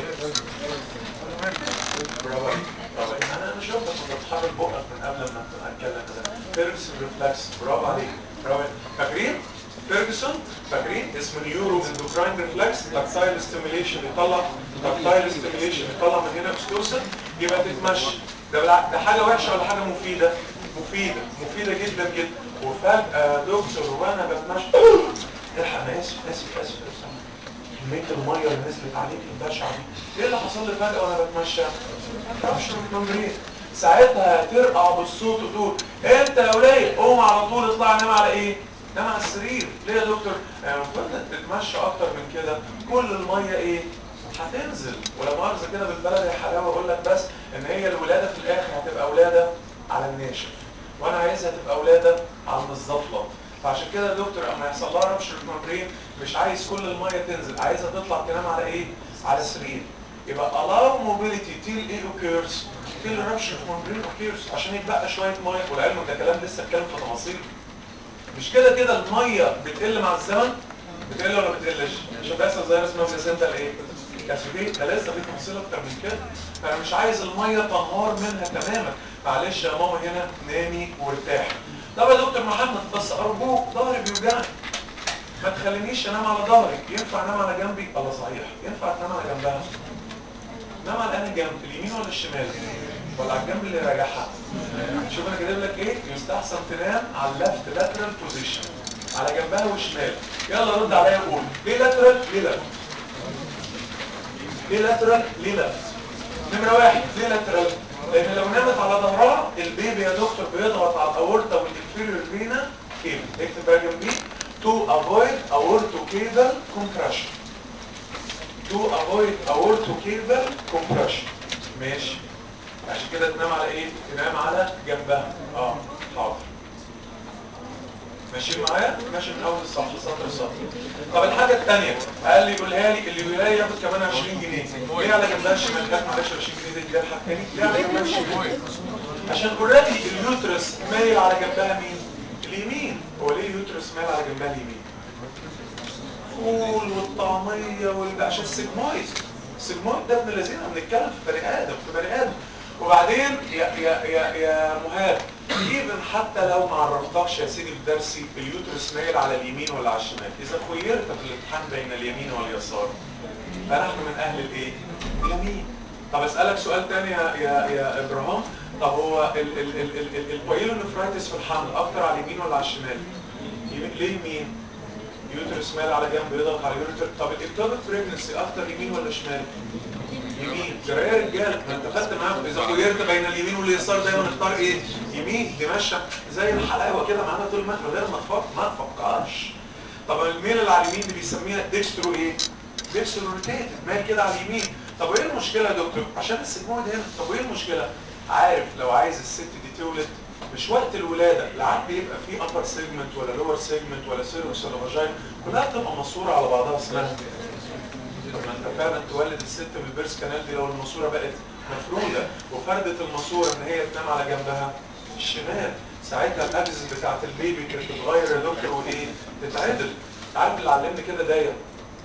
برافو عليك برافو عليك انا انا شفتك كنت بتحرك بقك من قبل ما اتكلم كده فيرجسون ريفلكس برافو عليك برافو عليك فاكرين فيرجسون فاكرين اسمه نيورو اندوكراين ريفلكس تاكتايل ستيميليشن يطلع تاكتايل ستيميليشن يطلع من هنا اوكستوسن يبقى تتمشى ده بالع- ده حاجه وحشه ولا حاجه مفيده مفيده مفيده جدا جدا وفجاه دكتور وانا بتمشى الحق انا اسف اسف اسف اسف كمية المية اللي نزلت عليك البشعة دي ايه اللي حصل لي فجأة وانا بتمشى؟ ربش الممبرين ساعتها ترقع بالصوت وتقول انت يا وليد قوم على طول اطلع نام على ايه؟ نام على السرير ليه يا دكتور؟ يعني المفروض انك تتمشى اكتر من كده كل المية ايه؟ هتنزل ولا مؤاخذة كده بالبلد يا حلاوة اقول لك بس ان هي الولادة في الاخر هتبقى ولادة على الناشف وانا عايزها تبقى ولادة على المزفلط فعشان كده يا دكتور اما يحصل لها ربش الممبرين مش عايز كل الميه تنزل عايزها تطلع تنام على ايه على سرير يبقى allow mobility till ايه occurs till rupture of membrane occurs عشان يتبقى شويه ميه والعلم ده كلام لسه اتكلم في تفاصيل مش كده كده الميه بتقل مع الزمن بتقل ولا بتقلش عشان بيحصل زي اسمها بلاسنتا الايه كاسبيه ده لسه في تفاصيل اكتر من كده فانا مش عايز الميه تنهار منها تماما معلش يا ماما هنا نامي وارتاحي طب يا دكتور محمد بس ارجوك ظهري بيوجعني ما تخلينيش انام على ظهري ينفع انام على جنبي الله صحيح ينفع تنام على جنبها نام على انهي جنب اليمين ولا الشمال ولا على الجنب اللي راجعها شوف انا كاتب لك ايه يستحسن تنام على اللفت لاترال بوزيشن على جنبها وشمال يلا رد عليا قول ليه لاترال ليه لفت ليه لاترال ليه لفت نمرة واحد ليه لاترال لان لو نامت على ظهرها البيبي يا دكتور بيضغط على الاورطه والانفيريور فينا كيف اكتب بقى جنبيه to avoid aortocaval compression to avoid aortocaval compression ماشي عشان كده تنام على ايه تنام على جنبها اه حاضر ماشيين معايا ماشي من اول الصفحه سطر سطر طب الحاجه الثانيه قال لي قولها لي اللي يقولها لي ياخد كمان 20 جنيه ليه على جنبها الشمال كانت معلش 20 جنيه دي الحاجه الثانيه ليه على جنبها الشمال عشان اوريدي اليوترس مايل على جنبها مين اليمين هو ليه اليوترس مايل على جنبها اليمين الفول والطعميه وال... عشان السجمويد السجمويد ده ابن الذين بنتكلم في بني ادم في بني ادم وبعدين يا يا يا يا مهاب ايفن حتى لو ما عرفتكش يا سيدي في درسي اليوترس مايل على اليمين ولا على الشمال اذا خيرت في الامتحان بين اليمين واليسار فنحن من اهل الايه اليمين طب اسالك سؤال تاني يا يا يا ابراهيم طب هو ال ال ال ال ال البايلونفرايتس في الحمل اكتر على اليمين ولا على الشمال يمين ليه يمين يوترس مال على جنب يضغط على اليوتر طب الاكتوبيك بريجنسي اكتر يمين ولا شمال يمين ده يا رجاله ما انت خدت معاهم اذا خيرت بين اليمين واليسار دايما اختار ايه يمين دي ماشيه زي الحلاوه كده معانا طول ما غير ما تفكر ما تفكرش طب الميل اللي على اليمين دي بيسميها ديكسترو ايه ديكسترو روتيتد مال كده على اليمين طب وايه المشكله يا دكتور عشان السجمويد هنا طب وايه المشكله عارف لو عايز الست دي تولد مش وقت الولادة العقل يبقى فيه upper segment ولا lower segment ولا سيروس ولا فاجين كلها بتبقى ماسورة على بعضها اسمها طب ما انت فعلا تولد الست من البيرس كانال دي لو الماسورة بقت مفرودة وفردة الماسورة ان هي تنام على جنبها الشمال ساعتها الاجز بتاعت البيبي كانت تتغير يا دكتور وايه تتعدل عارف اللي علمني كده دايما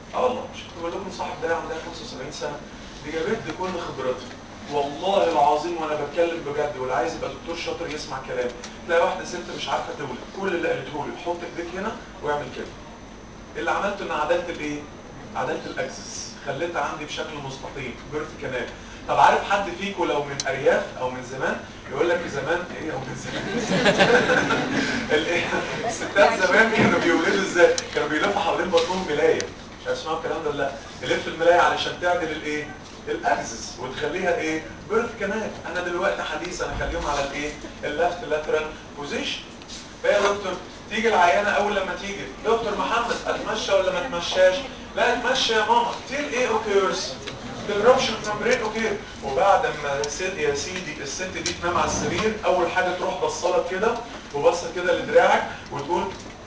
اه والله مش كنت بقول لكم صاحب ده عندها 75 سنه دي جابت لي كل خبرتها والله العظيم وانا بتكلم بجد واللي عايز يبقى دكتور شاطر يسمع كلامي تلاقي واحده ست مش عارفه تولد كل اللي قالته لي حط ايديك هنا واعمل كده اللي عملته ان عدلت الايه عدلت الاكسس خليتها عندي بشكل مستقيم بيرت كمان طب عارف حد فيكم لو من ارياف او من زمان يقول لك زمان ايه او من زمان ال- الستات زمان كانوا بيولدوا ازاي كانوا بيلفوا حوالين بطنهم ملايه مش عارف اسمعوا الكلام ده ولا لا يلف الملايه علشان تعدل الايه الاكسس وتخليها ايه بيرث كمان انا دلوقتي حديثا اخليهم على الايه اللفت لاترال بوزيشن فيا دكتور تيجي العيانه اول لما تيجي دكتور محمد اتمشى ولا ما اتمشاش لا اتمشى يا ماما تيل ايه اوكيرز الربشن ممبرين اوكي وبعد ما سيد يا سيدي الست دي تنام على السرير اول حاجه تروح بصلك كده وبصه كده لدراعك وتقول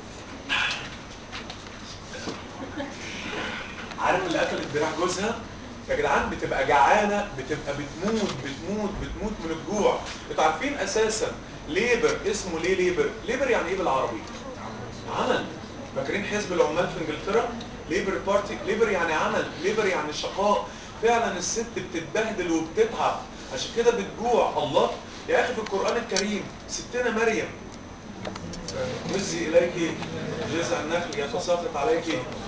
عارف اللي اكلت دراع جوزها يا جدعان بتبقى جعانه بتبقى بتموت بتموت بتموت من الجوع انتوا عارفين اساسا ليبر اسمه ليه ليبر ليبر يعني ايه بالعربي عمل فاكرين حزب العمال في انجلترا ليبر بارتي ليبر يعني عمل ليبر يعني شقاء فعلا الست بتتبهدل وبتتعب عشان كده بتجوع الله يا اخي في القران الكريم ستنا مريم وزي اليك جزع النخل يتساقط عليك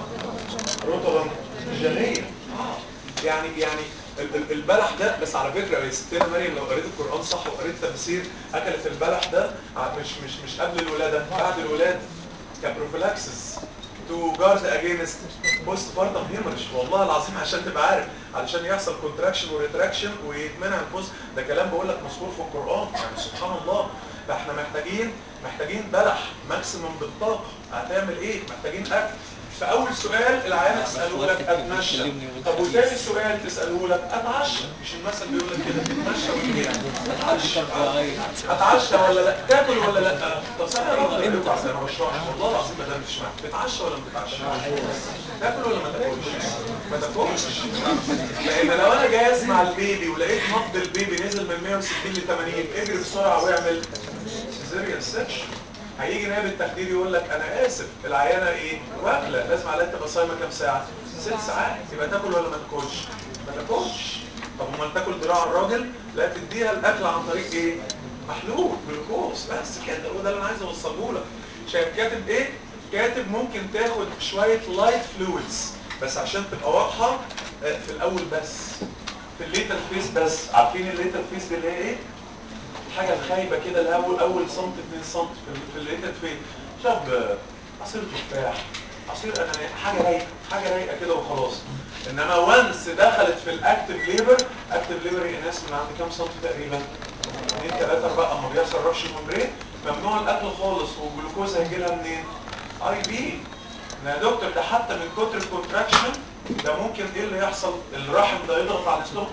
رطبا جنيا اه يعني يعني ال- ال- البلح ده بس على فكره يا ستنا مريم لو قريت القران صح وقريت تفسير اكلت البلح ده ع- مش مش مش قبل الولاده بعد الولاده كبروفيلاكسس تو جارد اجينست بوست بارتم هيمرش والله العظيم عشان تبقى عارف علشان يحصل كونتراكشن وريتراكشن ويتمنع البوست ده كلام بقول لك مذكور في القران يعني سبحان الله فاحنا محتاجين محتاجين بلح ماكسيمم بالطاقه هتعمل ايه محتاجين اكل فاول سؤال العيان يساله لك اتمشى طب وتاني سؤال تساله لك اتعشى مش المثل بيقول لك كده تتمشى ولا ايه اتعشى اتعشى ولا لا تاكل ولا لا طب ثانيه واحده انت انا بشرحش والله العظيم ما دامتش معاك تتعشى ولا ما تتعشاش تاكل ولا ما تاكلش ما تاكلش لان لو انا جاي اسمع البيبي ولقيت نبض البيبي نزل من 160 ل 80 اجري بسرعه واعمل سيزيريان سيكشن هيجي نائب التخدير يقول لك انا اسف العيانه ايه واكله لازم عليها تبقى صايمه كام ساعه ست ساعات يبقى تاكل ولا ما تاكلش ما تاكلش طب امال تاكل ذراع الراجل لا تديها الاكل عن طريق ايه محلول جلوكوز بس كده هو ده اللي انا عايز اوصله لك شايف كاتب ايه كاتب ممكن تاخد شويه لايت فلويدز بس عشان تبقى واضحه آه، في الاول بس في الليتال فيس بس عارفين الليتال فيس دي اللي هي ايه الحاجه الخايبه كده اللي اول اول سم 2 سم في- في الليتال فيس شرب آه، عصير تفاح عصير اناناس حاجه رايقه حاجه رايقه كده وخلاص انما وانس دخلت في الاكتف ليبر اكتف ليبر يا ناس من عند كام سم تقريبا 2 3 4 اما بيحصل ربش ممبرين ممنوع الاكل خالص والجلوكوز هيجي لها منين اي بي يا دكتور ده حتى من كتر الكونتراكشن ده ممكن ايه اللي يحصل الرحم ده يضغط على الستوك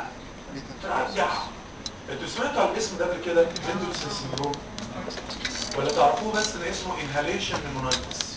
ترجع انتوا سمعتوا عن الاسم ده قبل كده ميندلسون سندروم ولا تعرفوه بس ان اسمه انهاليشن نيمونايتس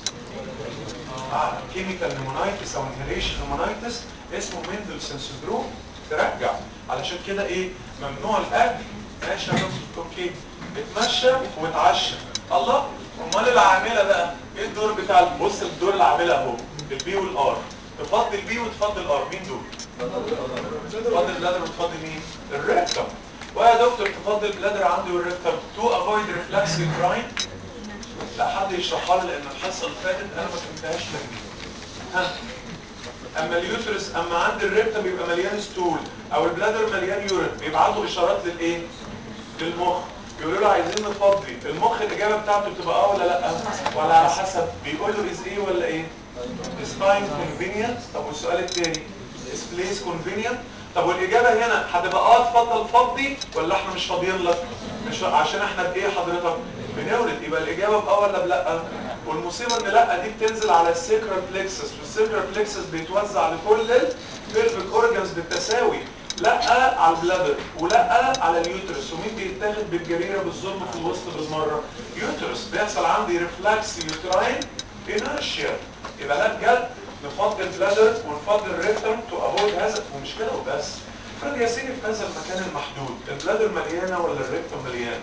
اه كيميكال نيمونايتس او انهاليشن نيمونايتس اسمه ميندلسون سندروم ترجع علشان كده ايه ممنوع الاكل ماشي يا دكتور اوكي اتمشى واتعشى الله امال العامله بقى ايه الدور بتاع بص الدور العامله اهو البي والار تفضل البي وتفضل الار مين دول تفضل البلادر وتفضل مين الريكتم ويا دكتور تفضل البلادر عندي والريكتم تو افويد ريفلكس كراين لا حد يشرحها لي لان الحصه اللي فاتت انا ما فهمتهاش ليه ها اما اليوترس اما عند الريكتم بيبقى مليان ستول او البلادر مليان يورين بيبعتوا اشارات للايه للمخ يقولوا له عايزين نفضي المخ الاجابه بتاعته بتبقى اه ولا لا ولا على حسب بيقول له از ايه ولا ايه is time convenient طب والسؤال الثاني is place convenient طب والاجابه هنا هتبقى اه اتفضل فضي ولا احنا مش فاضيين لك مش عشان احنا بايه حضرتك بنولد يبقى الاجابه باه ولا بلا والمصيبه ان لا دي بتنزل على السيكرال بلكسس والسيكرال بلكسس بيتوزع لكل البلفيك اورجانز بالتساوي لا على البلادر ولا على اليوترس ومين بيتاخد بالجريره بالظلم في الوسط بالمره يوترس بيحصل عندي ريفلاكس يوتراين انرشيا يبقى لا بجد نفضل بلادر ونفضل ريكتم تو افويد هذا ومش كده وبس افرض يا سيدي في هذا المكان المحدود البلادر مليانه ولا الريكتم مليان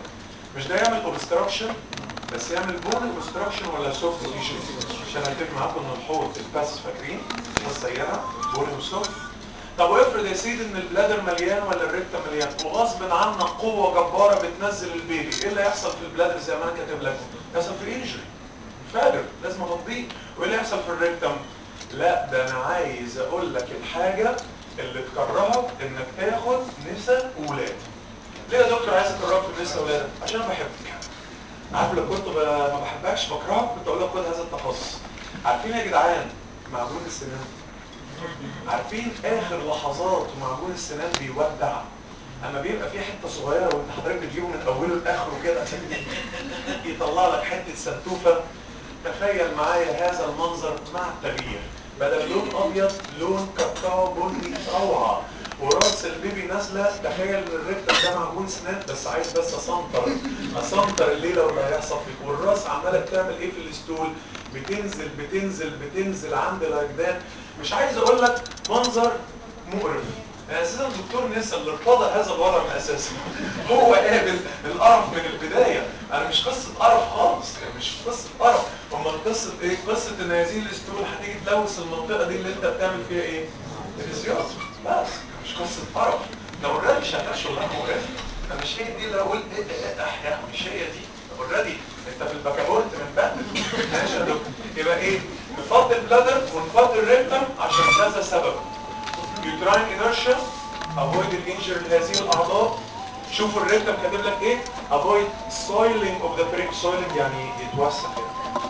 مش ده يعمل اوبستراكشن بس يعمل بون اوبستراكشن ولا سوفت تيشو عشان اتفق معاكم ان الحوض الباس فاكرين السياره بون وسوفت طب وافرض يا سيدي ان البلادر مليان ولا الريكتا مليان وغصب عنك قوه جباره بتنزل البيبي ايه اللي هيحصل في البلادر زي ما انا كاتب لك يحصل في انجري فاجر لازم اغطيه وايه اللي يحصل في الريكتم لا ده انا عايز اقول لك الحاجه اللي تكرهك انك تاخد نسا وولاد ليه يا دكتور عايز اكرهك في النسا وولاد عشان انا بحبك عارف لو كنت ب- ما بحبكش بكرهك كنت اقول لك خد هذا التخصص عارفين يا جدعان معجون السنان عارفين اخر لحظات معجون السنان بيودع اما بيبقى في حته صغيره وانت حضرتك بتجيبه من اوله لاخره كده يطلع لك حته سنتوفه تخيل معايا هذا المنظر مع التغيير بدل لون ابيض لون كاكاو بني روعه وراس البيبي نازله تخيل ان الريكتر ده معجون سنان بس عايز بس اسنطر اسنطر الليله واللي هيحصل فيك والراس عماله بتعمل ايه في الاستول بتنزل بتنزل بتنزل عند الاجداد مش عايز اقول لك منظر مقرف يعني اساسا الدكتور نسا اللي ارتضى هذا الوضع من اساسه هو قابل القرف من البدايه انا مش قصه قرف خالص يعني مش قصه قرف امال قصه ايه قصه ان هذه الاستول هتيجي تلوث المنطقه دي اللي انت بتعمل فيها ايه الفيزيوت بس مش قصه قرف لو الراجل شغال شغلانه مقرفه فمش هي دي اللي اقول ايه ايه ايه احياء مش هي دي اوريدي انت في البكابورت من بعد ماشي يا دكتور يبقى ايه نفضي البلادر ونفضي الريكتم عشان كذا سبب يوتراين انرشيا avoid الانجر لهذه الاعضاء شوفوا الريكتم كاتب لك ايه avoid soiling of the brain soiling يعني يتوسع كده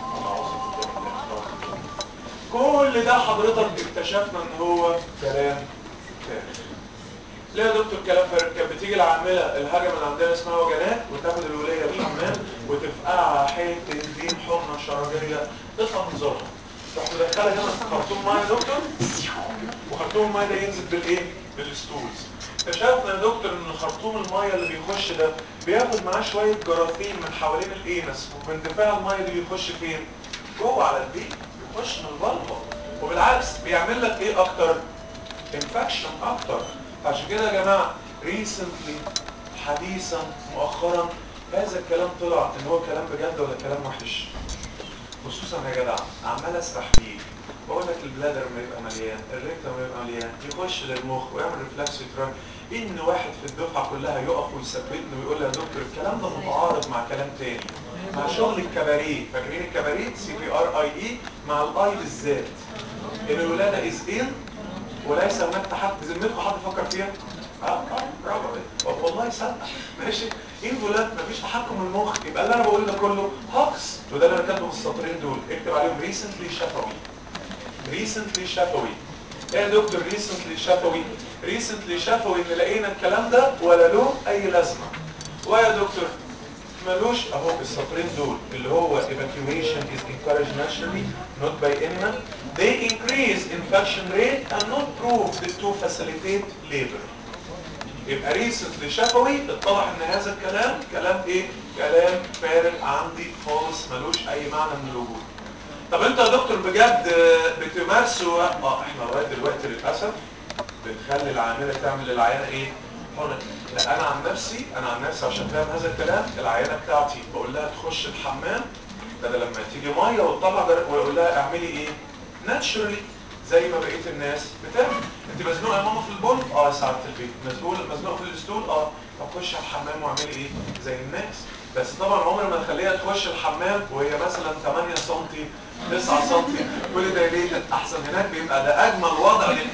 كل ده حضرتك اكتشفنا ان هو كلام فارغ ليه يا دكتور كلام فارغ كانت بتيجي العامله الهجمه اللي عندنا اسمها وجنات وتاخد الوليه الحمام وتفقعها حته دين حمى شرجيه تطلع من زورها تروح مدخلها هنا في خرطوم ميه يا دكتور وخرطوم الميه ده ينزل بالايه؟ بالستولز اكتشفنا يا دكتور ان خرطوم الميه اللي بيخش ده بياخد معاه شويه جراثيم من حوالين الانس وباندفاع الميه دي بيخش فين؟ جوه على البيت بيخش من البلطه وبالعكس بيعمل لك ايه اكتر؟ انفكشن اكتر عشان كده يا جماعه ريسنتلي حديثا مؤخرا هذا الكلام طلع ان هو كلام بجد ولا كلام وحش خصوصا يا جدع عمال اسرح بيه بقول لك البلادر ما يبقى مليان الريكتر ما يبقى مليان يخش للمخ ويعمل ريفلكس يتراك ان واحد في الدفعه كلها يقف ويثبتني ويقول لي يا دكتور الكلام ده متعارض مع كلام تاني مع شغل الكباريه فاكرين الكباريه سي بي ار اي اي مع الاي بالذات ان الولاده از ان وليس هناك تحت بذمتكم حد فكر فيها؟ اه اه برافو عليك والله صدق ماشي انفولات مفيش تحكم المخ يبقى اللي انا بقول ده كله هاكس وده اللي انا كاتبه في السطرين دول اكتب عليهم ريسنتلي شفوي ريسنتلي شفوي ايه يا دكتور ريسنتلي شفوي ريسنتلي شفوي ان لقينا الكلام ده ولا له اي لازمه ويا دكتور ملوش اهو السطرين دول اللي هو evacuation is encouraged naturally not by anyone they increase infection rate and not proved to facilitate labor يبقى ريسنتلي شفوي اتضح ان هذا الكلام كلام ايه كلام فارغ عندي خالص ملوش اي معنى من الوجود طب انت يا دكتور بجد بتمارسوا اه احنا لغايه دلوقتي للاسف بنخلي العامله تعمل للعيانه ايه حرة لا انا عن نفسي انا عن نفسي عشان فاهم هذا الكلام العيانه بتاعتي بقول لها تخش الحمام بدل لما تيجي ميه وتطلع جر- واقول لها اعملي ايه ناتشرالي زي ما بقيه الناس بتعمل انت مزنوقه يا ماما في البول اه يا سعاده البيت مزنوقه مزنوقه في الاسطول اه طب خش على الحمام واعملي ايه زي الناس بس طبعا عمري ما اخليها تخش الحمام وهي مثلا 8 سم 9 سم كل ده ليه احسن هناك بيبقى ده اجمل وضع لل...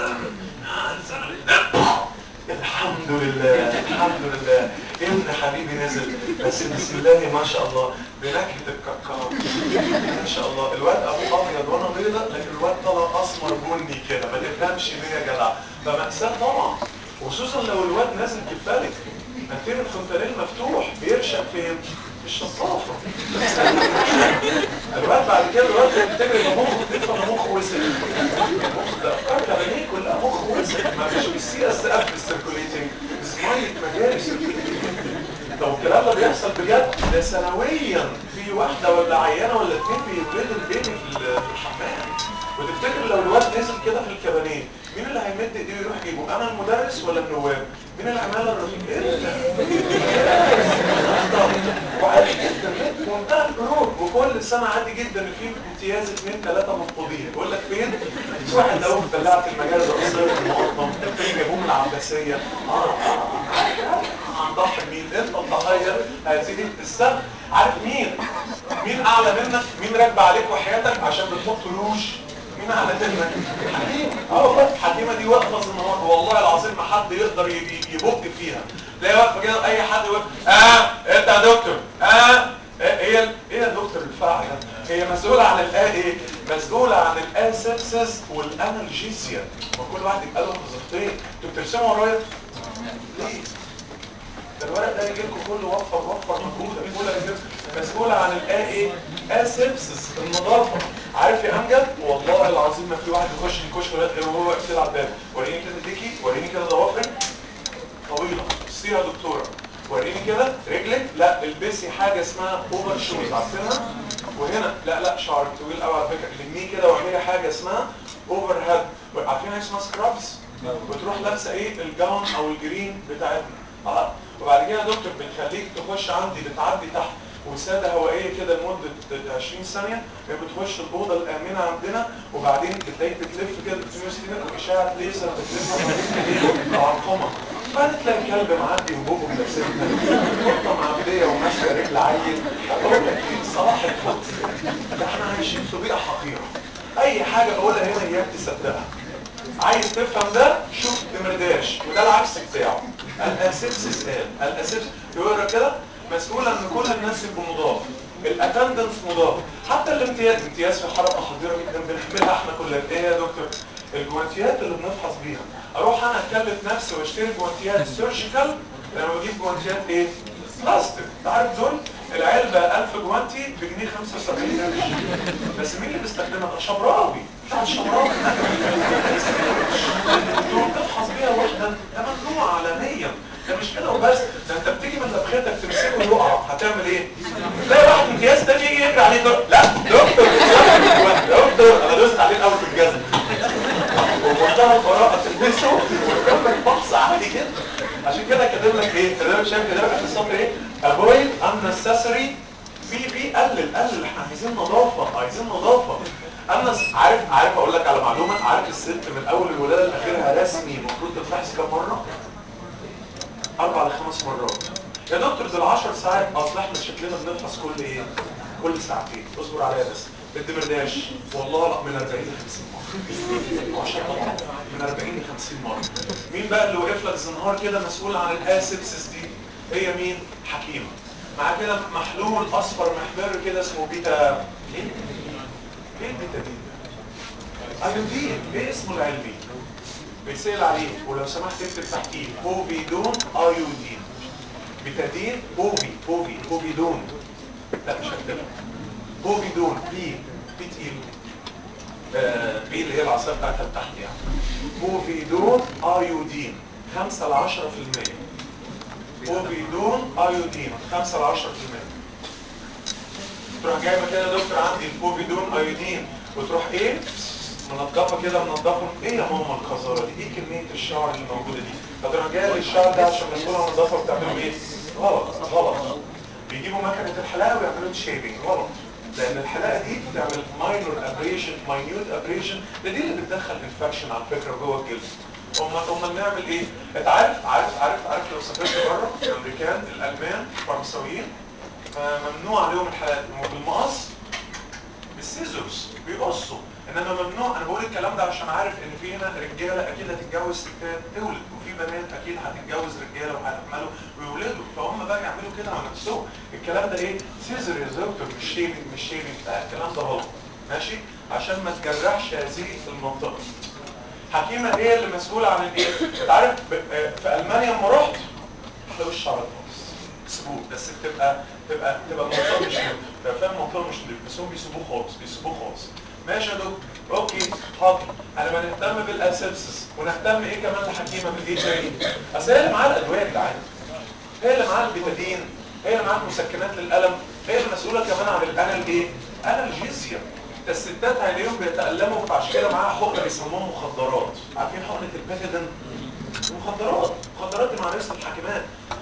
الحمد لله الحمد لله ابن حبيبي نزل بس بسم الله ما شاء الله بنكهه الكركر ما شاء الله الواد ابوه ابيض وانا بيضه لكن الواد طلع اسمر بني كده ما تفهمش ليه يا جدع فمأساة طبعا خصوصا لو الواد نازل كفالك انتير الفونتانيل مفتوح بيرشق فين؟ في الشطافه الواد بعد كده الواد بيفتكر ان مخه تفهم مخه وسع مخ ده افكار كبانيه كلها مخ وسع ما فيش السي اس اف السيركوليتنج اسمايل مجاري circulating. طب الكلام ده بيحصل بجد ده سنويا في واحده ولا عيانه ولا اتنين بيولدوا البيبي في ال- في الحمام وتفتكر لو الواد نزل كده في الكبانيه مين اللي هيمد ايديه يروح يجيبه انا المدرس ولا النواب مين العماله الرفيق انت سنه عادي جدا في امتياز اثنين ثلاثه مفقودين يقول لك فين؟ في واحد لو في بلعت المجال الرئيسيه المقطم التاني جابوه من العباسيه اه هنضحي مين؟ انت الضحيه هذه السنه عارف مين؟ مين اعلى منك؟ مين راكبه عليك وحياتك عشان بتحط روج؟ مين اعلى منك؟ حكيمه اه والله حكيمه دي واقفه النهارده والله العظيم ما حد يقدر يبق فيها تلاقي واقفه كده اي حد يقول اه انت يا دكتور اه هي ايه يا دكتور الفاعل هي مسؤولة عن الايه ايه مسؤولة عن الاسبسس والانالجيزيا وكل واحد يبقى له وظيفتين انتوا بترسموا ورايا ليه ده الورق ده يجي لكم كله وفر وفر مجهود كله مسؤولة عن الايه ايه اسبسس النظافة عارف يا امجد والله العظيم ما في واحد يخش الكشك غير وهو واقف كده على الباب وريني كده ايديكي وريني كده ضوافرك طويلة بصي يا دكتورة وريني كده رجلك لا البسي حاجه اسمها اوفر شوز عارفينها وهنا لا لا شعرك طويل قوي على فكره لميه كده واعملي حاجه اسمها اوفر هيد عارفين حاجه اسمها سكرابس بتروح لابسه ايه الجاون او الجرين بتاعتنا اه وبعد كده يا دكتور بتخليك تخش عندي بتعدي تحت وساده هوائيه كده لمده 20 ثانيه بتخش الاوضه الامنه عندنا وبعدين بتلاقيك بتلف كده بتلف كده واشعه ليزر بتلف حوالين على القمر بعد تلاقي كلب معدي وبوبه ملاسمها قطه معديه وماسكه رجل عيل اقول لك ايه صباح الفل ده احنا عايشين في بيئه حقيره اي حاجه بقولها هنا اياك تصدقها عايز تفهم ده شوف دمرداش وده العكس بتاعه الاسبسس قال الاسبس يقول لك كده مسؤول ان كل الناس يبقوا مضاف الاتندنس مضاف حتى الامتياز امتياز في حركه خطيره جدا بنحملها احنا كلنا ايه يا دكتور الجوانتيات اللي بنفحص بيها اروح انا اتكلف نفسي واشتري جوانتيات سيرجيكال لما بجيب جوانتيات ايه بلاستيك تعرف دول العلبه 1000 جوانتي بجنيه 75 قرش بس مين اللي بيستخدمها ده شبراوي بتاع شبراوي دول بتفحص بيها وحده ده ممنوع عالميا ده مش كده وبس ده انت بتيجي من لبختك تمسكه يقع هتعمل ايه تلاقي واحد امتياز تاني يجي يجري عليه دكتور لا دكتور دكتور انا دوست عليه الاول في الجزم ومنتهى البراءه تلبسه وتكمل فحص عادي جدا عشان كده كاتب لك ايه كده شايف كده في السطر ايه avoid unnecessary في في قلل قلل احنا عايزين نظافه عايزين نظافه انا عارف عارف اقول لك على معلومه عارف الست من اول الولاده لاخرها رسمي المفروض تتفحص كم مره اربع لخمس مرات يا دكتور دول 10 ساعات اصل احنا شكلنا بنفحص كل ايه كل ساعتين اصبر عليا بس الدمرداش والله لا من 40 ل 50 مره 10 طبعا من 40 ل 50 مره مين بقى اللي وقف لك زنهار كده مسؤول عن الاسبسس دي هي مين حكيمه مع كده محلول اصفر محمر كده اسمه بيتا ايه ايه البيتا دي ايودين ايه اسمه العلمي بيسأل عليه ولو سمحت اكتب تحتيه بوفيدون ايودين بتدين بوفي بوفي بوفيدون لا مش هكتبها بوفيدون بي بي تقيل آه بي اللي هي العصايه بتاعتها تحت يعني بوفيدون ايودين 5 ل 10% بوفيدون ايودين 5 ل 10% تروح جايبه كده يا دكتور عندي البوفيدون ايودين وتروح ايه منضفه كده منضفه ايه يا ماما القذاره دي ايه كميه الشعر اللي موجوده دي فتروح جايه الشعر ده عشان مسؤول عن النظافه بتعملوا ايه غلط غلط بيجيبوا مكنه الحلاقه ويعملوا شيبنج غلط لان الحلاقه دي بتعمل ماينور ابريشن ماينيوت ابريشن ده دي اللي بتدخل انفكشن على فكره جوه الجلد امال امال نعمل ايه انت عارف عارف عارف عارف لو سافرت بره الامريكان الالمان الفرنساويين ممنوع عليهم الحلاقه بالمقص بالسيزرز بيقصوا انما ممنوع انا بقول الكلام ده عشان عارف ان في هنا رجاله اكيد هتتجوز ستات تولد وفي بنات اكيد هتتجوز رجاله وهيحملوا ويولدوا فهم بقى يعملوا كده على نفسهم الكلام ده ايه سيزر يا دكتور مش شيبنج مش شيبنج لا الكلام ده غلط ماشي عشان ما تجرحش هذه المنطقه حكيمه هي اللي مسؤوله عن الايه انت عارف في المانيا لما رحت ده وش على خالص سيبوه بس بتبقى تبقى تبقى منطقه مش تبقى فاهم منطقه مش بس هم بيسيبوه خالص بيسيبوه خالص ماشي يا دكتور اوكي حاضر انا ما نهتم بالاسبسس ونهتم ايه كمان الحكيمه بالايه تاني اصل هي اللي معاها الادويه يا جدعان هي اللي معاها البيتادين هي اللي معاها المسكنات للالم هي المسؤوله كمان عن الانال ايه انالجيزيا ده الستات هيلاقيهم بيتالموا فعشان كده معاها حقنه بيسموها مخدرات عارفين حقنه البيتادين مخدرات مخدرات مع رئيس الحاكمات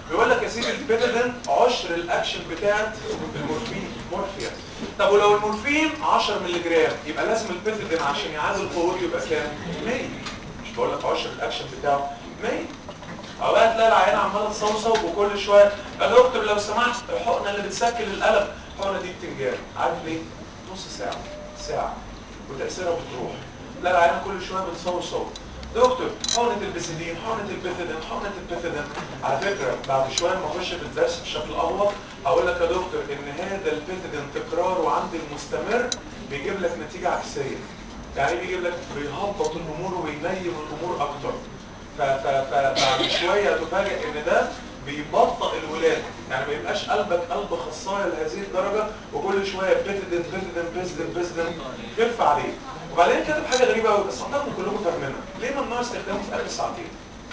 بيقول لك يا سيدي البيتادين عشر الاكشن بتاعت المورفين مورفيا طب ولو المورفين 10 مللي جرام يبقى لازم البيتادين عشان يعادل قوته يبقى كام 100 مش بقول لك عشر الاكشن بتاعه 100 او بقى تلاقي العيان عماله تصوصو وكل شويه يا دكتور لو سمحت الحقنه اللي بتسكن القلم الحقنه دي بتنجان عارف ليه نص ساعه ساعه وتاثيرها بتروح تلاقي العيان كل شويه بتصوصو دكتور حقنه البسيدين حقنه البيثيدين حقنه البيثيدين على فكره بعد شويه ما اخش في الدرس بشكل اقوى هقول لك يا دكتور ان هذا البيثيدين تكراره عندي المستمر بيجيب لك نتيجه عكسيه يعني بيجيب لك بيهبط الامور وينيم الامور اكتر فبعد شويه تفاجئ ان ده بيبطئ الولاده يعني ما يبقاش قلبك قلب خصايه لهذه الدرجه وكل شويه بيتدن بيتدن بيتدن بيتدن يرف عليه وبعدين كاتب حاجه غريبه قوي بس اعتقد كلكم فاهمينها ليه ممنوع استخدامه في اخر ساعتين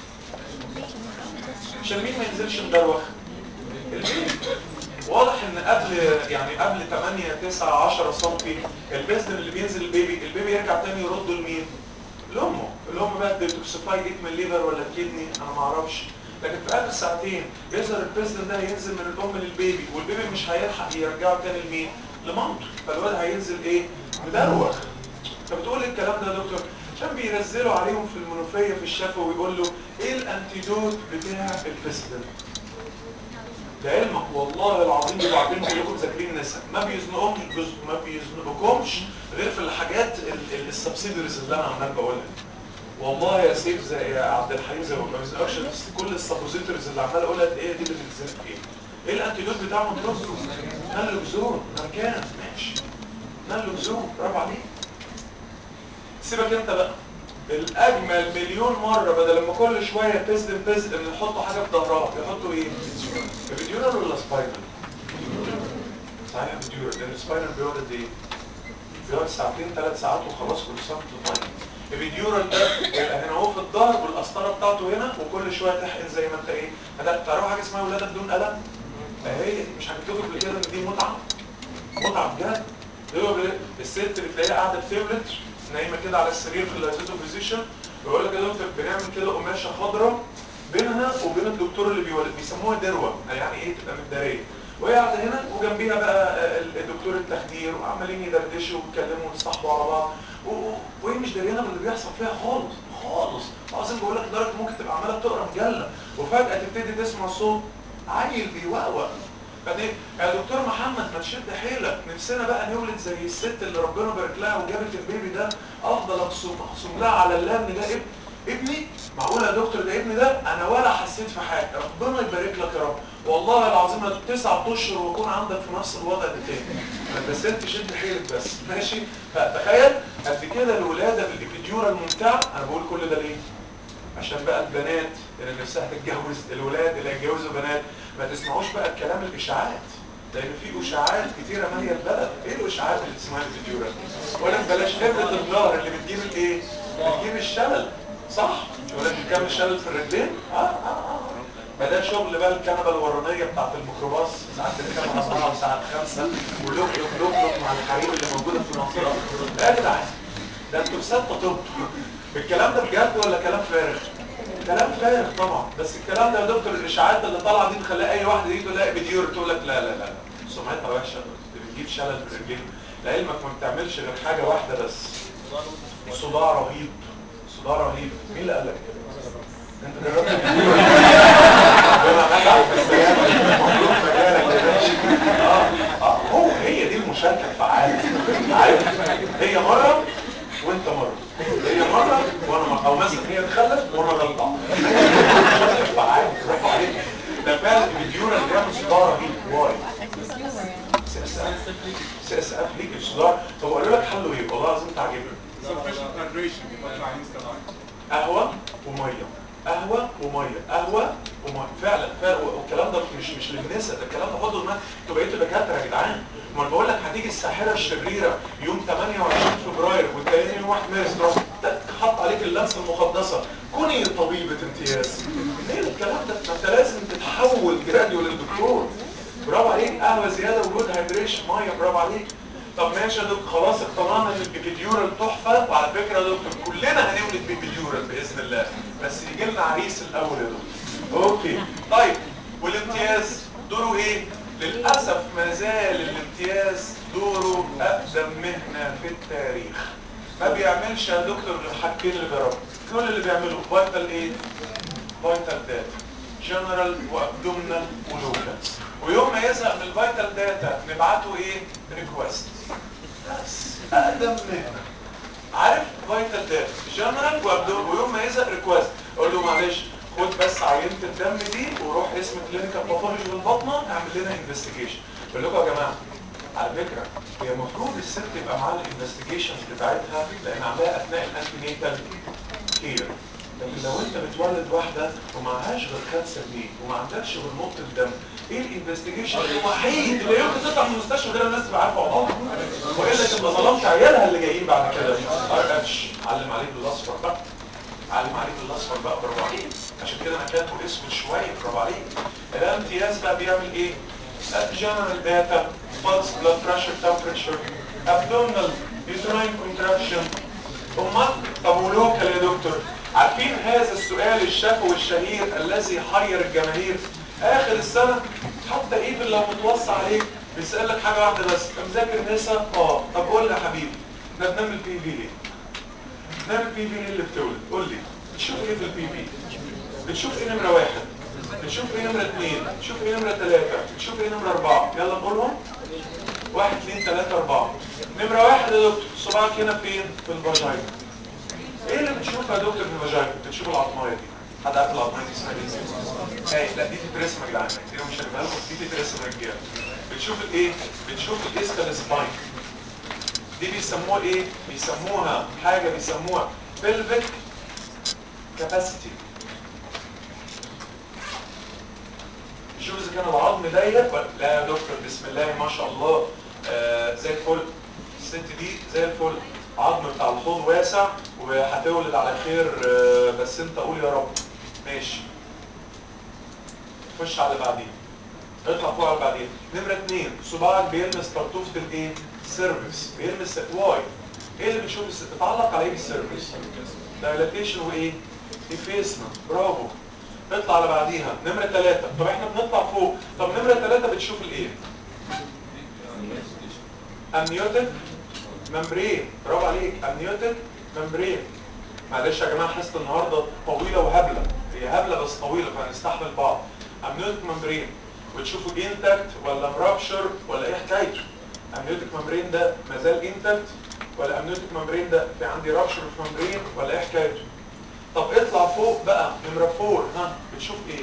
عشان مين ما ينزلش مدروخ البيبي واضح ان قبل يعني قبل 8 9 10 سم البزن اللي بينزل البيبي البيبي يرجع تاني يرده لمين لامه الام بقى ديتوكسيفاي ايه من الليفر ولا الكدني انا ما اعرفش لكن في اخر ساعتين بيظهر البيزن ده هينزل من الام للبيبي والبيبي مش هيلحق يرجعه تاني لمين لمامته فالواد هينزل ايه مدروخ فبتقول إيه الكلام ده يا دكتور عشان بينزلوا عليهم في المنوفيه في الشفا ويقول له ايه الانتيدوت بتاع البيزن لعلمك والله العظيم وبعدين كلكم ذاكرين نسا ما بيزنقهمش ما بيزنقكمش غير في الحاجات السبسيدريز اللي انا عمال بقولها والله يا سيف زي يا عبد الحليم زي ما بيزنقكش كل السبوزيتوريز اللي عمال اقولها ايه دي اللي بتزنق ايه ايه الانتيدوت بتاعهم دكتور نالوكزون مكان ماشي نالوكزون برافو عليك سيبك انت بقى الاجمل مليون مره بدل ما كل شويه بيزدن بيزدن يحطوا حاجه في ظهرها يحطوا ايه الفيديورال ولا سباينال صحيح الفيديورال لان السباينال بيقعد قد ايه بيقعد ساعتين ثلاث ساعات وخلاص كل سنه طيب الفيديورال ده يبقى هنا اهو في الظهر والقسطره بتاعته هنا وكل شويه تحقن زي ما انت ايه تعرفوا حاجه اسمها ولاده بدون الم اهي مش حكيت لكم قبل كده ان دي متعه متعه بجد الست اللي تلاقيها قاعده بتولد نايمه كده على السرير في اللايزيتو بوزيشن بيقول لك يا دكتور بنعمل كده قماشه خضراء بينها وبين الدكتور اللي بيولد بيسموها دروه يعني ايه تبقى متداريه وهي قاعده هنا وجنبيها بقى الدكتور التخدير وعمالين يدردشوا ويتكلموا ويتصاحبوا على بعض وهي مش داريانه باللي بيحصل فيها خالص خالص عظيم بقول لك لدرجه ممكن تبقى عماله بتقرا مجله وفجاه تبتدي تسمع صوت عيل بيوقوق بعدين يا دكتور محمد ما تشد حيلك نفسنا بقى نولد زي الست اللي ربنا بارك لها وجابت البيبي ده افضل اقسم اقسم لها على الله ان ده ابن ابني معقول يا دكتور ده ابني ده انا ولا حسيت في حاجه ربنا يبارك لك يا رب والله العظيم تسعة اشهر واكون عندك في نفس الوضع ده تاني بس انت شد حيلك بس ماشي فتخيل قد كده الولاده بالابيديورال ممتعه انا بقول كل ده ليه عشان بقى البنات اللي نفسها تتجوز الولاد اللي هيتجوزوا بنات ما تسمعوش بقى الكلام الاشاعات لان في اشاعات كتيره ماليه البلد ايه الاشاعات اللي اسمها الفيديورال ولا بلاش ابره الظهر اللي بتجيب الايه بتجيب الشلل صح ولا بتجيب الشلل في الرجلين اه اه اه ما ده شغل بقى الكنبه الورانيه بتاعت الميكروباص ساعات تركب اربعه وساعات خمسه ولوك لوك لوك لوك مع الحريم اللي موجوده في المنطقه لا يا جدعان ده انتوا في سته طب الكلام ده بجد ولا كلام فارغ؟ كلام فارغ طبعا بس الكلام ده يا دكتور الاشاعات اللي طالعه دي تخلي اي واحده دي تقول لها بديور تقول لك لا لا لا لا سمعتها وحشه بتجيب شلل في الرجلين لعلمك ما بتعملش غير حاجه واحده بس صداع رهيب صداع رهيب مين اللي قال لك كده؟ انت جربت اه اه هو هي دي المشاركه الفعاله عارف هي مره وانت مره هي مره وانا مره او مثلا هي تخلف وانا غلطان فعال برافو عليك ده فعلا الفيديوره اللي بيعمل صداع رهيب واي سي اس اف ليك الصداع طب قالوا لك حله ايه والله العظيم تعجبني قهوه وميه قهوه وميه قهوه وميه فعلا فعلا والكلام ده مش مش للنساء ده الكلام ده خدوا الماء انتوا بقيتوا دكاتره يا جدعان ما انا بقول لك هتيجي الساحره الشريره يوم 28 فبراير والتاني يوم 1 مارس تروح حط عليك اللمسه المقدسه كوني طبيبه امتياز ايه الكلام ده ما انت لازم تتحول جراديو للدكتور برافو عليك قهوه زياده وجود هيدريشن ميه برافو عليك طب ماشي يا دكتور خلاص اقتنعنا ان البيبيديورال تحفه وعلى فكره يا دكتور كلنا هنولد بيبيديورال باذن الله بس يجي لنا عريس الاول يا دكتور اوكي طيب والامتياز دوره ايه للاسف ما زال الامتياز دوره اقدم مهنه في التاريخ ما بيعملش يا دكتور غير حاجتين اللي بيعرفوا كل اللي بيعملوا فايتال ايه فايتال داتا جنرال وابدومينال ولوكال ويوم ما يزهق من الفايتال داتا نبعته ايه ريكوست بس اقدم مهنه عارف فايتال داتا جنرال وابدومينال ويوم ما يزهق ريكوست اقول له معلش خد بس عينه الدم دي وروح اسم كلينيكال باثولوجي بالبطنه اعمل لنا انفستيجيشن بقول لكم يا جماعه على فكره هي المفروض الست يبقى معاها الانفستيجيشنز بتاعتها لان عاملاها اثناء الانتينيتال كير لكن لو انت بتولد واحده ومعهاش غير كانسر دي وما عندكش غير نقطه دم ايه الانفستيجيشن الوحيد اللي يمكن تطلع من المستشفى غير الناس تبقى عارفه وضعها والا تبقى ظلمت عيالها اللي جايين بعد كده ار اتش علم عليه بالاصفر بقى علم عليه بالاصفر بقى برافو عليك عشان كده انا كاتبه اسود شويه برافو عليك الامتياز بقى بيعمل ايه جنرال داتا pulse blood pressure temperature abdominal uterine contraction امال طب ولوكال يا دكتور عارفين هذا السؤال الشفوي الشهير الذي يحير الجماهير اخر السنه حتى ايفن لو متوصى عليك بيسالك حاجه واحده بس مذاكر نسا اه طب قول لي يا حبيبي احنا بنعمل بي في ليه بنعمل بي في ليه اللي بتولد قول لي بتشوف ايه في البي في بتشوف ايه نمره واحد بتشوف ايه نمره اثنين بتشوف ايه نمره ثلاثه بتشوف ايه نمره اربعه يلا نقولهم واحد اثنين ثلاثه اربعه نمره واحد يا دكتور صباعك هنا فين في الفاجينا ايه اللي بتشوفها يا دكتور في الفاجينا بتشوف العظمايه دي حد عارف العظمايه دي اسمها ايه ايه لا دي تترسم يا جدعان دي مش هجيبها لكم دي تترسم يا رجاله بتشوف الايه بتشوف الاسكال سباين دي بيسموها ايه بيسموها حاجه بيسموها pelvic capacity شوف اذا كان العظم ضيق ولا لا يا دكتور بسم الله ما شاء الله آه زي الفل الست دي زي الفل عظم بتاع الحوض واسع وهتولد على خير آه بس انت قول يا رب ماشي خش على اللي بعدين اطلع فوق على اللي بعدين نمره اثنين صباعك بيلمس طرطوفه الايه سيرفكس بيلمس واي ايه اللي بتشوف الس- بتعلق على ايه السيرفكس دايلاتيشن وايه افيسمنت برافو اطلع على بعديها نمره ثلاثة طب احنا بنطلع فوق طب نمره ثلاثة بتشوف الايه امنيوتيك ممبرين برافو عليك امنيوتيك ممبرين معلش يا جماعه حصه النهارده طويله وهبله هي هبله بس طويله فهنستحمل بعض امنيوتيك ممبرين بتشوفوا انتكت ولا مرابشر ولا ايه حكايته امنيوتيك ممبرين ده مازال انتكت ولا امنيوتيك ممبرين ده في عندي رابشر في ممبرين ولا ايه حكايته طب اطلع فوق بقى نمره فور ها بتشوف ايه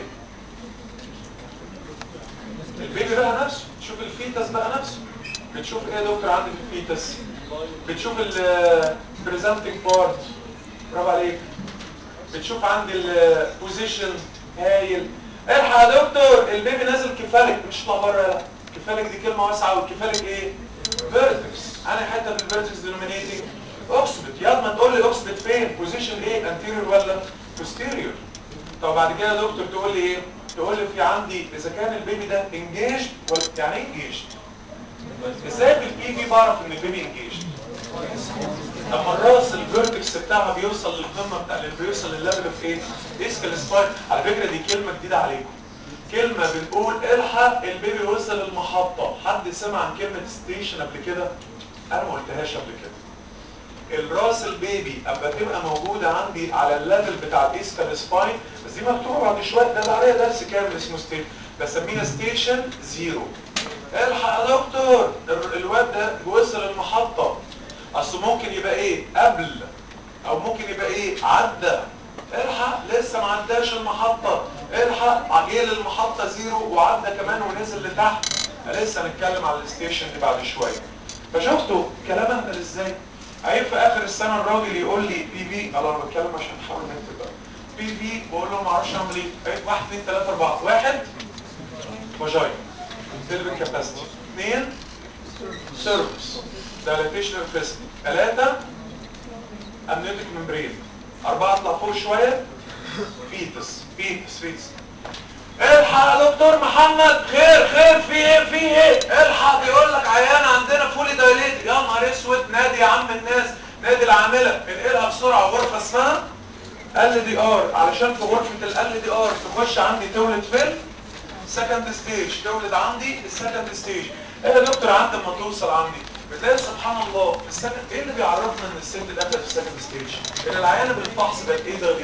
البيبي بقى نفسه تشوف الفيتس بقى نفسه بتشوف ايه يا دكتور عندي في الفيتس بتشوف البريزنتنج بارت برافو عليك بتشوف عندي البوزيشن هايل الحق يا دكتور البيبي نازل كفالك مش طلع بره لا كفالك دي كلمه واسعه والكفالك ايه فيرتكس انا حته في الفيرتكس دينومينيتنج اوكسبت يلا ما تقول لي اوكسبت فين بوزيشن ايه انتيريور ولا بوستيريور طب بعد كده يا دكتور تقول لي ايه تقول لي في عندي اذا كان البيبي ده انجيج ولا يعني ايه انجيج ازاي في البي في بعرف ان البيبي انجيج لما الراس الفيرتكس بتاعها بيوصل للقمه بتاع اللي بيوصل للليفل اوف ايه اسكال سباين على فكره دي كلمه جديده عليكم كلمه بنقول الحق البيبي وصل المحطه حد سمع عن كلمه ستيشن قبل كده انا ما قلتهاش قبل كده الراس البيبي اما تبقى موجوده عندي على الليفل بتاع الاسكال سباين بس دي مكتوبه بعد شويه ده عليها درس كامل اسمه ستيشن بسميها ستيشن زيرو الحق يا دكتور ال- الواد ده وصل المحطه اصل ممكن يبقى ايه قبل او ممكن يبقى ايه عدى الحق لسه ما عداش المحطه الحق عجيل المحطه زيرو وعدى كمان ونزل لتحت لسه هنتكلم على الستيشن دي بعد شويه فشفتوا كلام اهبل ازاي عيب في اخر السنه الراجل يقول لي بي في الله انا بتكلم عشان نحاول نكتب بقى بي في بقول له ما اعرفش اعمل ايه عيب واحد اثنين ثلاثه اربعه واحد فاجاين سيلفن كاباسيتي اثنين سيرفس دايلاتيشن فيست ثلاثه امنيوتيك ممبرين اربعه اطلع فوق شويه فيتس فيتس فيتس الحق يا دكتور محمد خير خير في ايه في ايه الحق بيقول لك عيان عندنا فولي دايليت يا نهار اسود نادي يا عم الناس نادي العامله انقلها بسرعه غرفه اسمها ال دي ار علشان في غرفه ال دي ار تخش عندي تولد فين سكند ستيج تولد عندي السكند ستيج ايه يا دكتور عند ما توصل عندي بتلاقي سبحان الله في السكند ايه اللي بيعرفنا ان الست دخلت في السكند ستيج ان العيانه بالفحص بقت ايه ده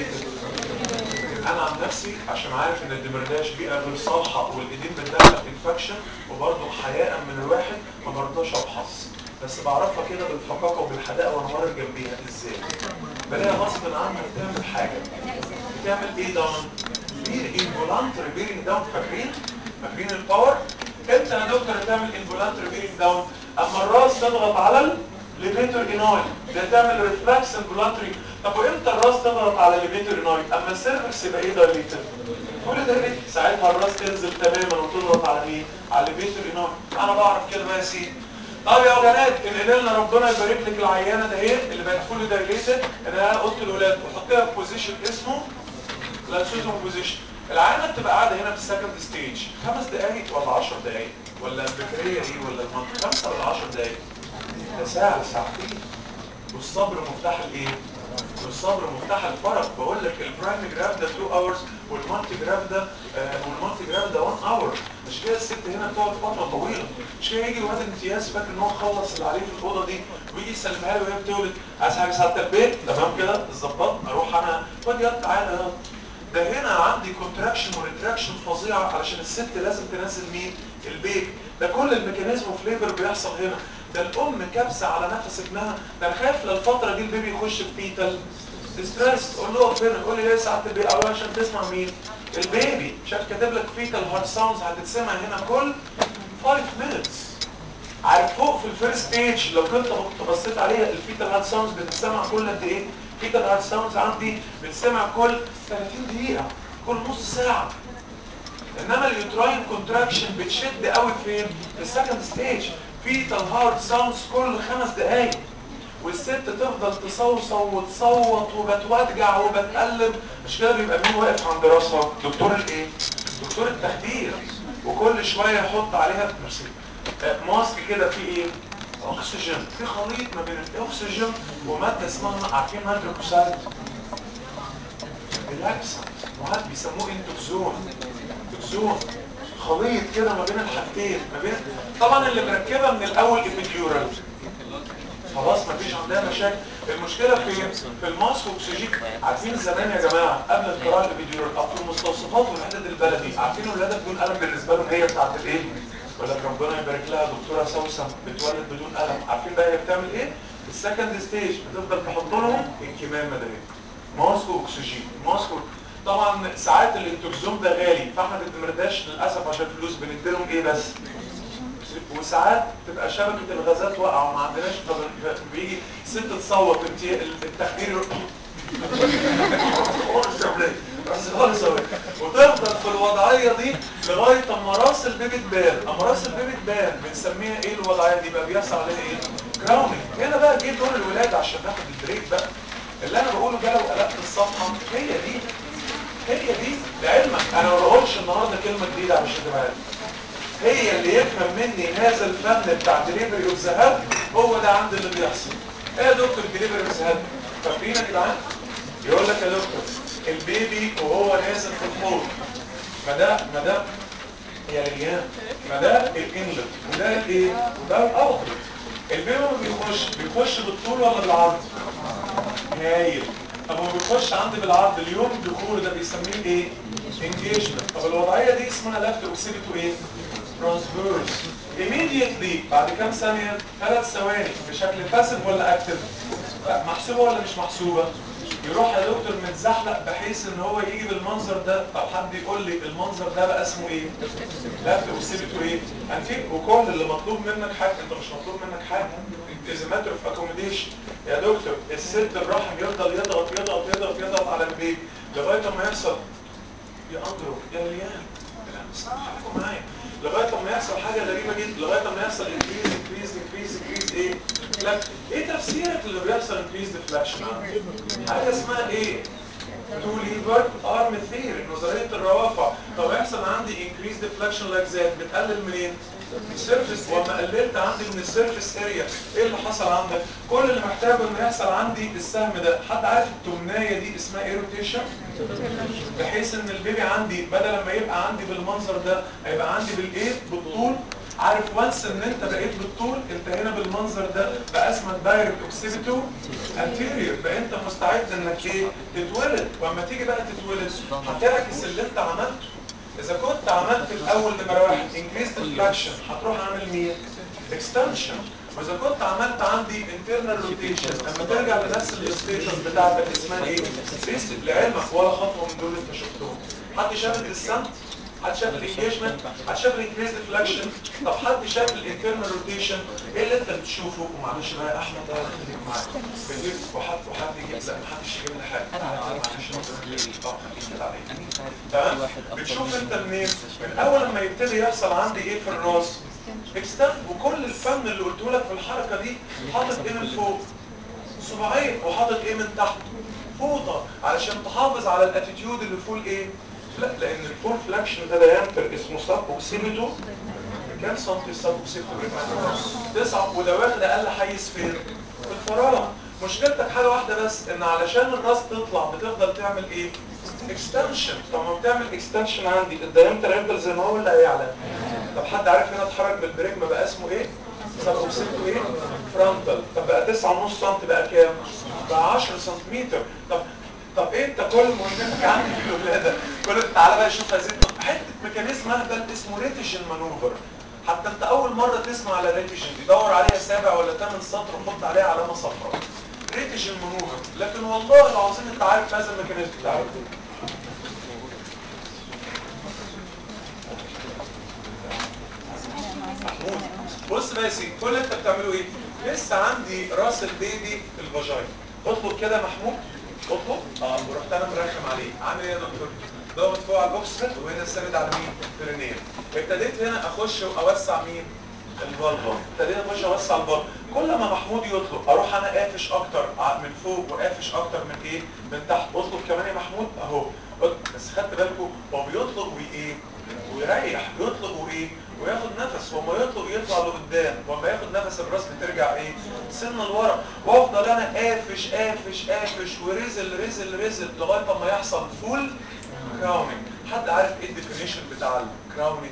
انا عن نفسي عشان عارف ان الدمرداش بيئه غير صالحه والايدين بتدخل انفكشن وبرضه حياء من الواحد ما برضاش ابحث بس بعرفها كده بالفقاقه وبالحداقه وانا مر جنبيها ازاي بلاقيها غصب عنها بتعمل حاجه بتعمل ايه داون بير انفولانتري بيرنج داون فاكرين فاكرين الباور امتى يا دكتور تعمل انفولانتري بيرنج داون اما الراس تضغط على الليفيتور اناي ده تعمل ريفلكس انفولانتري طب وامتى الراس تضغط على الليفيتور اناي اما السيرفكس يبقى ايه دايليتد كل ده ليه؟ ساعتها الراس تنزل تماما وتضغط على مين على الليفيتور اناي انا بعرف كده بقى يا سيدي طب يا بنات انقل لنا ربنا يبارك لك العيانه ده ايه اللي بقت فول دايليتد ان انا اوضه الولاد وحطيها في بوزيشن اسمه لانسوزوم بوزيشن العيانه بتبقى قاعده هنا في السكند ستيج خمس دقائق ولا 10 دقائق ولا البكريه دي ولا المنطقه خمسه ولا 10 دقائق ده ساعه ساعتين والصبر مفتاح الايه والصبر مفتاح الفرق بقول لك البرايم جراف ده 2 اورز والمالتي جراف ده آه والمالتي جراف ده 1 اور مش كده الست هنا بتقعد فتره طويله مش كده يجي الواد امتياز فاكر ان هو خلص اللي عليه في الاوضه دي ويجي يسلمها له وهي بتولد عايز حاجه ساعه البيت تمام كده الظباط اروح انا خد يلا تعالى يلا ده هنا عندي كونتراكشن وريتراكشن فظيعه علشان الست لازم تنزل مين البيبي ده كل الميكانيزم اوف ليبر بيحصل هنا ده الام كابسه على نفس ابنها ده انا خايف للفتره دي البيبي يخش في بيتال ستريس قول له فين قول لي ليه ساعه البيبي اول عشان تسمع مين البيبي شايف كاتب لك فيتال هارت ساوندز هتتسمع هنا كل 5 minutes عارف فوق في الفيرست ستيج لو كنت كنت بصيت عليها الفيتال هارت ساوندز بتتسمع كل قد ايه فيتال هارت ساوندز عندي بتسمع كل 30 دقيقه كل نص ساعه انما اليوتراين كونتراكشن بتشد قوي فين في السكند ستيج فيتال هارت ساوندز كل خمس دقايق والست تفضل تصوصو وتصوت وبتوجع وبتقلب مش كده بيبقى مين واقف عند راسها دكتور الايه دكتور التخدير وكل شويه يحط عليها ميرسي ماسك كده فيه ايه اكسجين في خليط ما بين الاكسجين وماده اسمها عارفين ماده كوسايد ريلاكسنت وهات بيسموه انتوكسون انتوكسون خليط كده ما بين الحاجتين ما بين طبعا اللي مركبه من الاول ابيديورال خلاص مفيش عندها مشاكل المشكله في في الماسك واكسجين عارفين زمان يا جماعه قبل اختراع الابيديورال او في المستوصفات والعدد البلدي عارفين الولاده بدون الم بالنسبه لهم هي بتاعت الايه يقول لك ربنا يبارك لها دكتوره سوسن بتولد بدون الم عارفين بقى هي بتعمل ايه السكند ستيج بتفضل تحط لهم الكمامه ده ماسك واكسجين ماسك طبعا ساعات الانتوكسون ده غالي فاحنا بندمرداش للاسف عشان فلوس بنديلهم ايه بس وساعات تبقى شبكه الغازات واقعه وما عندناش بيجي ست تصوت انت التخدير وتفضل في الوضعيه دي لغايه اما راس البيبي تبان اما راس البيبي تبان بنسميها ايه الوضعيه دي بقى بيحصل عليها ايه كراونينج هنا بقى جه دور الولاده عشان ناخد البريك بقى اللي انا بقوله ده لو قلبت الصفحه هي دي هي دي لعلمك انا ما بقولش النهارده كلمه جديده عشان تبقى عارف هي اللي يفهم مني هذا الفن بتاع دليفري اوف ذهب هو ده عند اللي بيحصل ايه يا دكتور دليفري اوف ذهب فاكرين يا جدعان يقول لك يا دكتور البيبي وهو نازل في الحوض ما ده ما ده يا رجال ما ده الانلت وده الايه وده الاوتلت البيبي لما بيخش بيخش بالطول ولا بالعرض هايل طب هو بيخش عندي بالعرض اليوم الدخول ده بيسميه ايه انجيجمنت طب الوضعيه دي اسمها لفت اوكسيديتو ايه ترانسفيرس immediately بعد كام ثانيه ثلاث ثواني بشكل باسيف ولا اكتف محسوبه ولا مش محسوبه يروح يا دكتور متزحلق بحيث ان هو يجي بالمنظر ده طب حد يقول لي المنظر ده بقى اسمه ايه لفت اوكسيديتو ايه انتي وكل اللي مطلوب منك حاجه انت مش مطلوب منك حاجه از ماتر اوف اكوموديشن يا دكتور الست الرحم يفضل يضغط يضغط يضغط يضغط على البيت لغايه ما يحصل يا اندرو يا ليان حكوا معايا لغايه ما يحصل حاجه غريبه جدا لغايه ما يحصل انكريز انكريز انكريز انكريز ايه لا ايه تفسيرك اللي بيحصل انكريز ديفلاكشن حاجه اسمها ايه تو ليفر ارم ثيري نظريه الروافع طب يحصل عندي انكريز ديفلكشن لايك ذات بتقلل منين؟ من السيرفيس وما قللت عندي من السيرفيس اريا ايه اللي حصل عندك؟ كل اللي محتاجه انه يحصل عندي السهم ده حد عارف التمنايه دي اسمها ايه روتيشن؟ بحيث ان البيبي عندي بدل ما يبقى عندي بالمنظر ده هيبقى عندي بالايه؟ بالطول عارف وانس ان انت بقيت بالطول انت هنا بالمنظر ده بقى اسمك دايركت اوكسيبيتو انتيريور بقى انت مستعد انك ايه تتولد واما تيجي بقى تتولد هتعكس اللي انت عملته اذا كنت عملت الاول نمره واحد انكريز ديفلاكشن هتروح عامل مين اكستنشن واذا كنت عملت عندي internal روتيشن لما ترجع لنفس الستيشن بتاعتك اسمها ايه بيست لعلمك ولا خطوه من دول انت شفتهم حد شاف الديسنت حد شاف الانجيجمنت حد شاف الانكريز ديفلاكشن طب حد شاف الانترنال روتيشن ايه اللي انت بتشوفه ومعلش بقى يا احمد ده خليك معايا بالليل وحد وحد يجيب لا محدش يجيب لي حاجه معلش اه كده عليك تمام بتشوف انت منين من اول ما يبتدي يحصل عندي ايه في الراس اكستند وكل الفن اللي قلته لك في الحركه دي حاطط ايه من فوق صباعين وحاطط ايه من تحت فوطه علشان تحافظ على الاتيتيود اللي فوق ايه لا لان الفول فلاكشن ده دايمتر اسمه سب اوكسيميتو كام سنتي السب اوكسيميتو تسعة وده واخد اقل حيز فين في الفراغ مشكلتك حاجه واحده بس ان علشان الراس تطلع بتفضل تعمل ايه اكستنشن طب ما بتعمل اكستنشن عندي الدايمتر هيفضل زي ما هو ولا هيعلى طب حد عارف هنا اتحرك بالبريك ما بقى اسمه ايه سب اوكسيميتو ايه فرونتال طب بقى 9.5 سم بقى كام بقى 10 سنتيمتر طب طب ايه انت كل مهمتك عندي في الولاده كل تعالى بقى شوف هذه حته ميكانيزم اهبل اسمه ريتيشن مانوفر حتى انت اول مره تسمع على ريتيشن دي دور عليها سابع ولا ثامن سطر وحط عليها علامه صفراء ريتيشن مانوفر لكن والله العظيم انت عارف هذا الميكانيزم تعرف محمود بص بقى يا سيدي كل اللي انت بتعمله ايه لسه عندي راس البيبي الفاجاين اطلب كده محمود اطلب اه ورحت انا مرخم عليه عامل ايه يا دكتور ضغط فوق على الاوكسجين وهنا السند على مين البرينيل ابتديت هنا اخش واوسع مين الفالفا ابتديت اخش اوسع الفالفا كل ما محمود يطلب اروح انا قافش اكتر من فوق وقافش اكتر من ايه من تحت اطلب كمان يا محمود اهو بس خدت بالكم هو بيطلب وايه ويريح يطلق وايه وياخد نفس وما يطلق يطلع لقدام وما ياخد نفس الراس بترجع ايه سن لورا وافضل انا قافش قافش قافش ورزل رزل رزل لغايه ما يحصل فول كراونينج حد عارف ايه الديفينيشن بتاع الكراونينج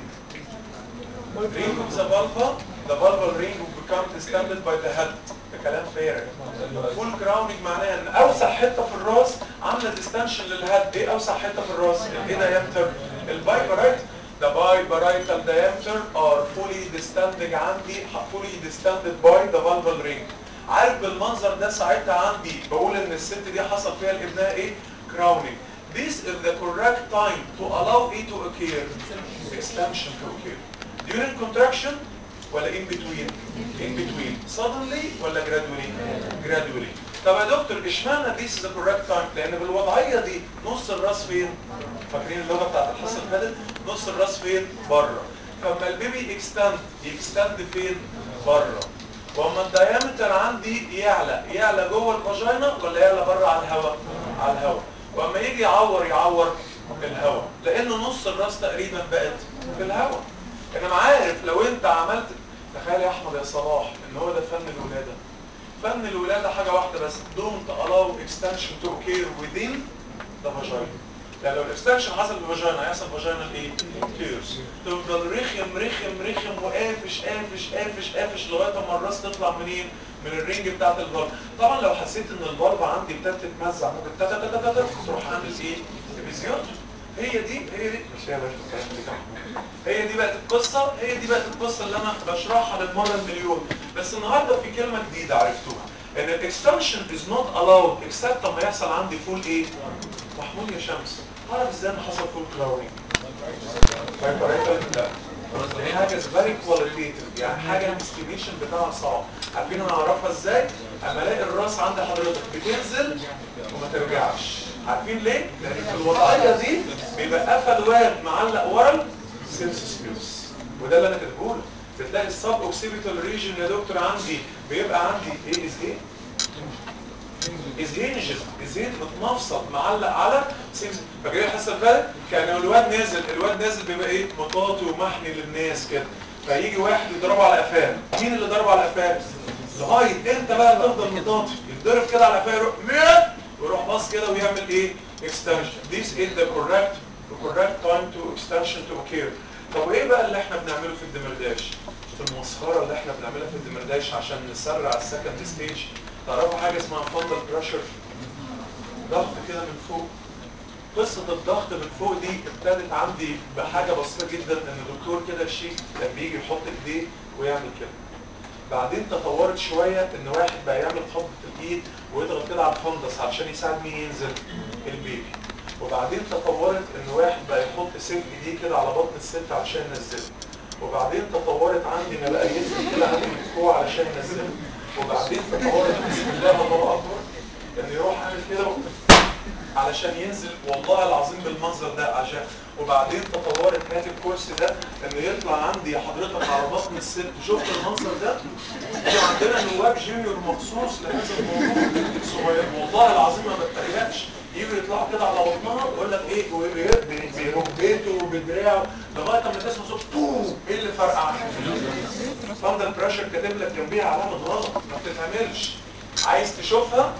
ring of the vulva the vulval ring will become distended by the head ده كلام فارغ فول كراونينج معناها ان اوسع حته في الراس عامله ديستنشن للهيد ايه اوسع حته في الراس ايه دايمتر البايبرايت the biparietal diameter are fully distended عندي fully distended by the vulval ring عارف بالمنظر ده ساعتها عندي بقول ان الست دي حصل فيها لابنها ايه crowning this is the correct time to allow it to occur extension to occur during contraction ولا in between in between suddenly ولا gradually gradually طب يا دكتور اشمعنى this is the correct time لان بالوضعيه دي نص الراس فين فاكرين اللغه بتاعت الحصه اللي فاتت نص الراس فين بره فلما البيبي اكستند يكستند فين بره واما الدايمتر عندي يعلى يعلى جوه الفاجينا ولا يعلى بره على الهواء على الهواء واما يجي يعور يعور الهواء لان نص الراس تقريبا بقت في الهواء انا عارف لو انت عملت تخيل يا احمد يا صلاح ان هو ده فن الولاده فن الولاده حاجه واحده بس don't allow extension to occur within the vagina يعني لو الاكستنشن حصل في الفاجينا هيحصل فاجينا ايه؟ تيرز تفضل رخم رخم رخم وقافش قافش قافش قافش لغايه اما الراس تطلع منين؟ من الرينج بتاعت الفالف طبعا لو حسيت ان الفالف عندي ابتدت تتمزع ممكن تتا تتا تتا تروح عامل ايه؟ ابيزيوت هي دي هي دي مش هي هي دي بقت القصه هي دي بقت القصه اللي انا بشرحها للمره المليون بس النهارده في كلمه جديده عرفتوها ان الاكستنشن از نوت الاود اكسبت لما يحصل عندي فول ايه؟ محمود يا شمس تعرف ازاي ان حصل فول كلاونينج؟ لا حاجه فيري كواليتيتيف يعني حاجه الاستيميشن بتاعها صعب عارفين انا اعرفها ازاي؟ اما الاقي الراس عند حضرتك بتنزل وما ترجعش عارفين ليه؟ لان في الوضعيه دي بيبقى قفل واد معلق ورا السينسوسبيوس وده اللي انا كاتبه لك بتلاقي السب اوكسيبيتال ريجن يا دكتور عندي بيبقى عندي ايه از ايه؟ از هينجد از هينج متمفصل معلق على سيمز فاكرين الحصه اللي فاتت كان الواد نازل الواد نازل بيبقى ايه مطاطي ومحني للناس كده فيجي واحد يضربه على قفاه مين اللي ضربه على قفاه لغايه انت بقى تفضل مطاطي يتضرب كده على قفاه يروح ميت ويروح باص كده ويعمل ايه extension this is the correct the correct time to extension to occur طب وايه بقى اللي احنا بنعمله في الدمرداش في المسخره اللي احنا بنعملها في الدمرداش عشان نسرع السكند ستيج تعرفوا حاجه اسمها فندل بريشر ضغط كده من فوق قصة الضغط من فوق دي ابتدت عندي بحاجة بسيطة جدا ان الدكتور كده الشيك كان بيجي يحط ايديه ويعمل كده بعدين تطورت شوية ان واحد بقى يعمل خبطة الايد ويضغط كده على الفندس علشان يساعد مين ينزل البيبي وبعدين تطورت ان واحد بقى يحط سلك ايديه كده على بطن الست علشان ينزله وبعدين تطورت عندي ان بقى ينزل كده عندي من فوق علشان ينزله وبعدين تطورت بسم الله الله اكبر ان يروح عامل كده علشان ينزل والله العظيم بالمنظر ده عشان وبعدين تطورت هات الكرسي ده انه يطلع عندي حضرتك على بطن الست شفت المنظر ده احنا عندنا نواب جونيور مخصوص لهذا الموضوع صغير والله العظيم ما بتريقش يجوا يطلعوا كده على بطنها ويقول لك ايه بركبته وبدراعه لغايه اما تسمع صوت بوم ايه اللي فرقع فاندر بريشر كاتب لك جنبيها علامه غلط ما بتتعملش عايز تشوفها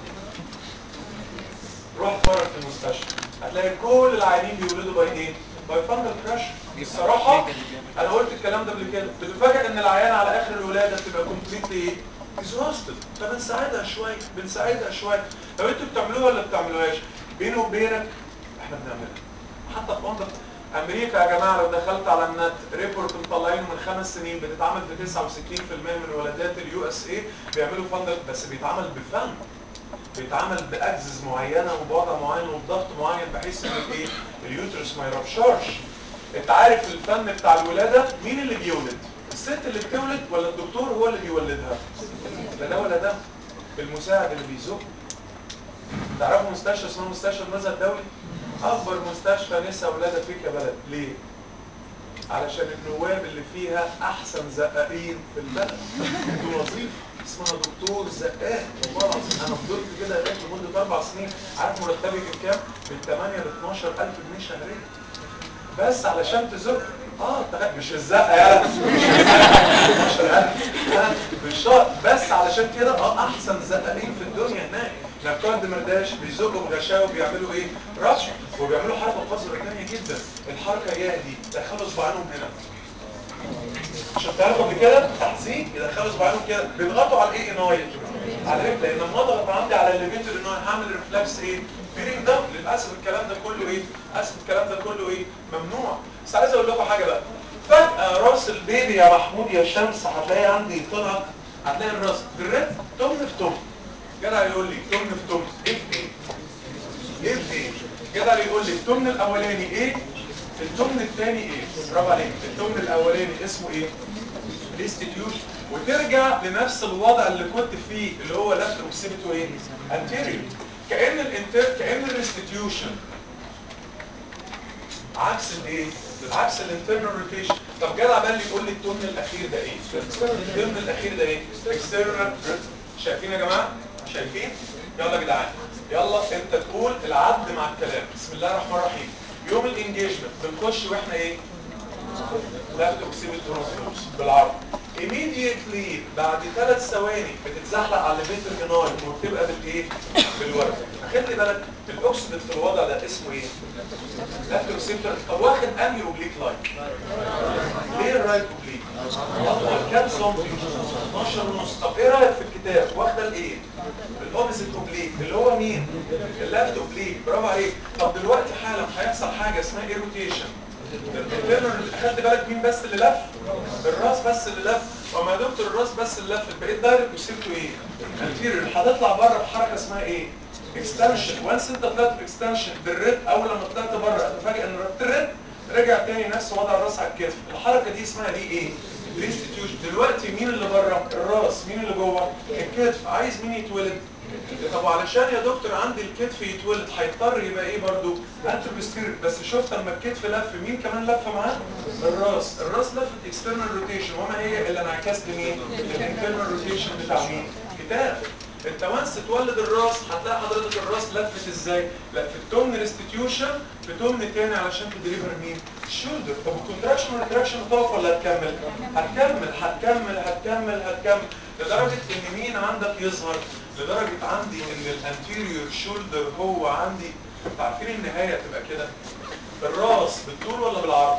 روح اتفرج في المستشفى هتلاقي كل العيانين بيولدوا باي ايه؟ باي فاندر بريشر الصراحه انا قلت الكلام ده قبل كده بتفاجئ ان العيان على اخر الولاده بتبقى كومبليتلي ايه؟ اكزوستد فبنساعدها شويه بنساعدها شويه طب انتوا بتعملوها ولا بتعملوهاش؟ بيني وبينك احنا بنعملها حتى في فاندر امريكا يا جماعه لو دخلت على النت ريبورت مطلعينه من خمس سنين بتتعمل في 69% من ولادات اليو اس اي بيعملوا فاندر بس بيتعمل بفن بيتعمل باجزز معينه وبوضع معين وبضغط معين بحيث ان الايه اليوترس ما يربشرش انت عارف الفن بتاع الولاده مين اللي بيولد الست اللي بتولد ولا الدكتور هو اللي بيولدها لا ده ولا ده المساعد اللي بيزق تعرفوا مستشفى اسمها مستشفى النزهه الدولي اكبر مستشفى نساء ولاده فيك يا بلد ليه علشان النواب اللي فيها احسن زقاقين في البلد دي وظيفه اسمها دكتور زقاق والله العظيم انا فضلت كده هناك لمده اربع سنين عارف مرتبي كان كام؟ من 8 ل 12000 جنيه شهريا بس علشان تزق اه تخ- مش الزقه يعني مش الزقه مش شرط بس علشان كده اه احسن زقاقين في الدنيا هناك لا بتوع الدمرداش بيزقوا بغشاوه وبيعملوا ايه؟ رش وبيعملوا حركه قذره ثانيه جدا الحركه ايه دي؟ دخلوا صباعهم هنا شفتها قبل كده تحزين يدخلوا صباعهم كده بيضغطوا على الايه انايل على ايه لان لما اضغط عندي على الليفيتر انايل هعمل ريفلكس ايه بيرنج داون للاسف الكلام ده كله ايه للاسف الكلام ده كله ايه ممنوع بس عايز اقول لكم حاجه بقى فجاه راس البيبي يا محمود يا شمس هتلاقي عندي طلعت هتلاقي الراس في الريت تمن في تمن جدع يقول لي تمن في تمن ايه في ايه ايه في ايه جدع يقول لي التمن الاولاني ايه التمن الثاني ايه برافو عليك التمن الاولاني اسمه ايه ريستيتيوشن وترجع لنفس الوضع اللي كنت فيه اللي هو لفت وكسبته ايه انتيريور كان الانتر كان الريستيتيوشن عكس الايه عكس الانترنال روتيشن طب جدع بقى اللي يقول لي التمن الاخير ده ايه التمن الاخير ده ايه اكسترنال شايفين يا جماعه شايفين يلا يا جدعان يلا انت تقول العد مع الكلام بسم الله الرحمن الرحيم يوم الانجيجمنت بنخش واحنا ايه لا تكسب التروسلوس بالعرض immediately بعد ثلاث ثواني بتتزحلق على الليفيتر جناي وبتبقى بالايه بالورد خلي بالك الاكسبت في الوضع ده اسمه ايه لا تكسبتر طب واخد انهي اوبليك لاين ليه الرايت اوبليك اطول كام سنتي 12 ونص طب ايه رايك في الكتاب واخده الايه الاوبزيت اوبليك اللي هو مين اللافت اوبليك برافو عليك طب دلوقتي حالا هيحصل حاجه اسمها ايه روتيشن خدت بالك مين بس اللي لف الراس بس اللي لف وما يا دكتور الراس بس اللي لفت بقيت دايركت وسبته ايه انتيريور هتطلع بره بحركه اسمها ايه اكستنشن وانس انت طلعت باكستنشن بالريد اول لما طلعت بره اتفاجئ ان الريد رجع تاني نفس وضع الراس على الكتف الحركه دي اسمها دي ايه ريستيتيوشن دلوقتي مين اللي بره الراس مين اللي جوه الكتف عايز مين يتولد طب علشان يا دكتور عندي الكتف يتولد هيضطر يبقى ايه برضو انتروبستير بس شفت لما الكتف لف مين كمان لف معاه الراس الراس لفت اكسترنال روتيشن وما هي الا انعكاس لمين الانترنال روتيشن بتاع مين كتاف انت وانس تولد الراس هتلاقي حضرتك الراس لفت ازاي لا في التومن ريستيتيوشن في تومن تاني علشان تديليفر مين الشولدر طب الكونتراكشن والريتراكشن هتقف ولا هتكمل هتكمل هتكمل هتكمل هتكمل لدرجه ان مين عندك يظهر لدرجه عندي ان الانتيريور شولدر هو عندي انتوا عارفين النهايه تبقى كده الراس بالطول ولا بالعرض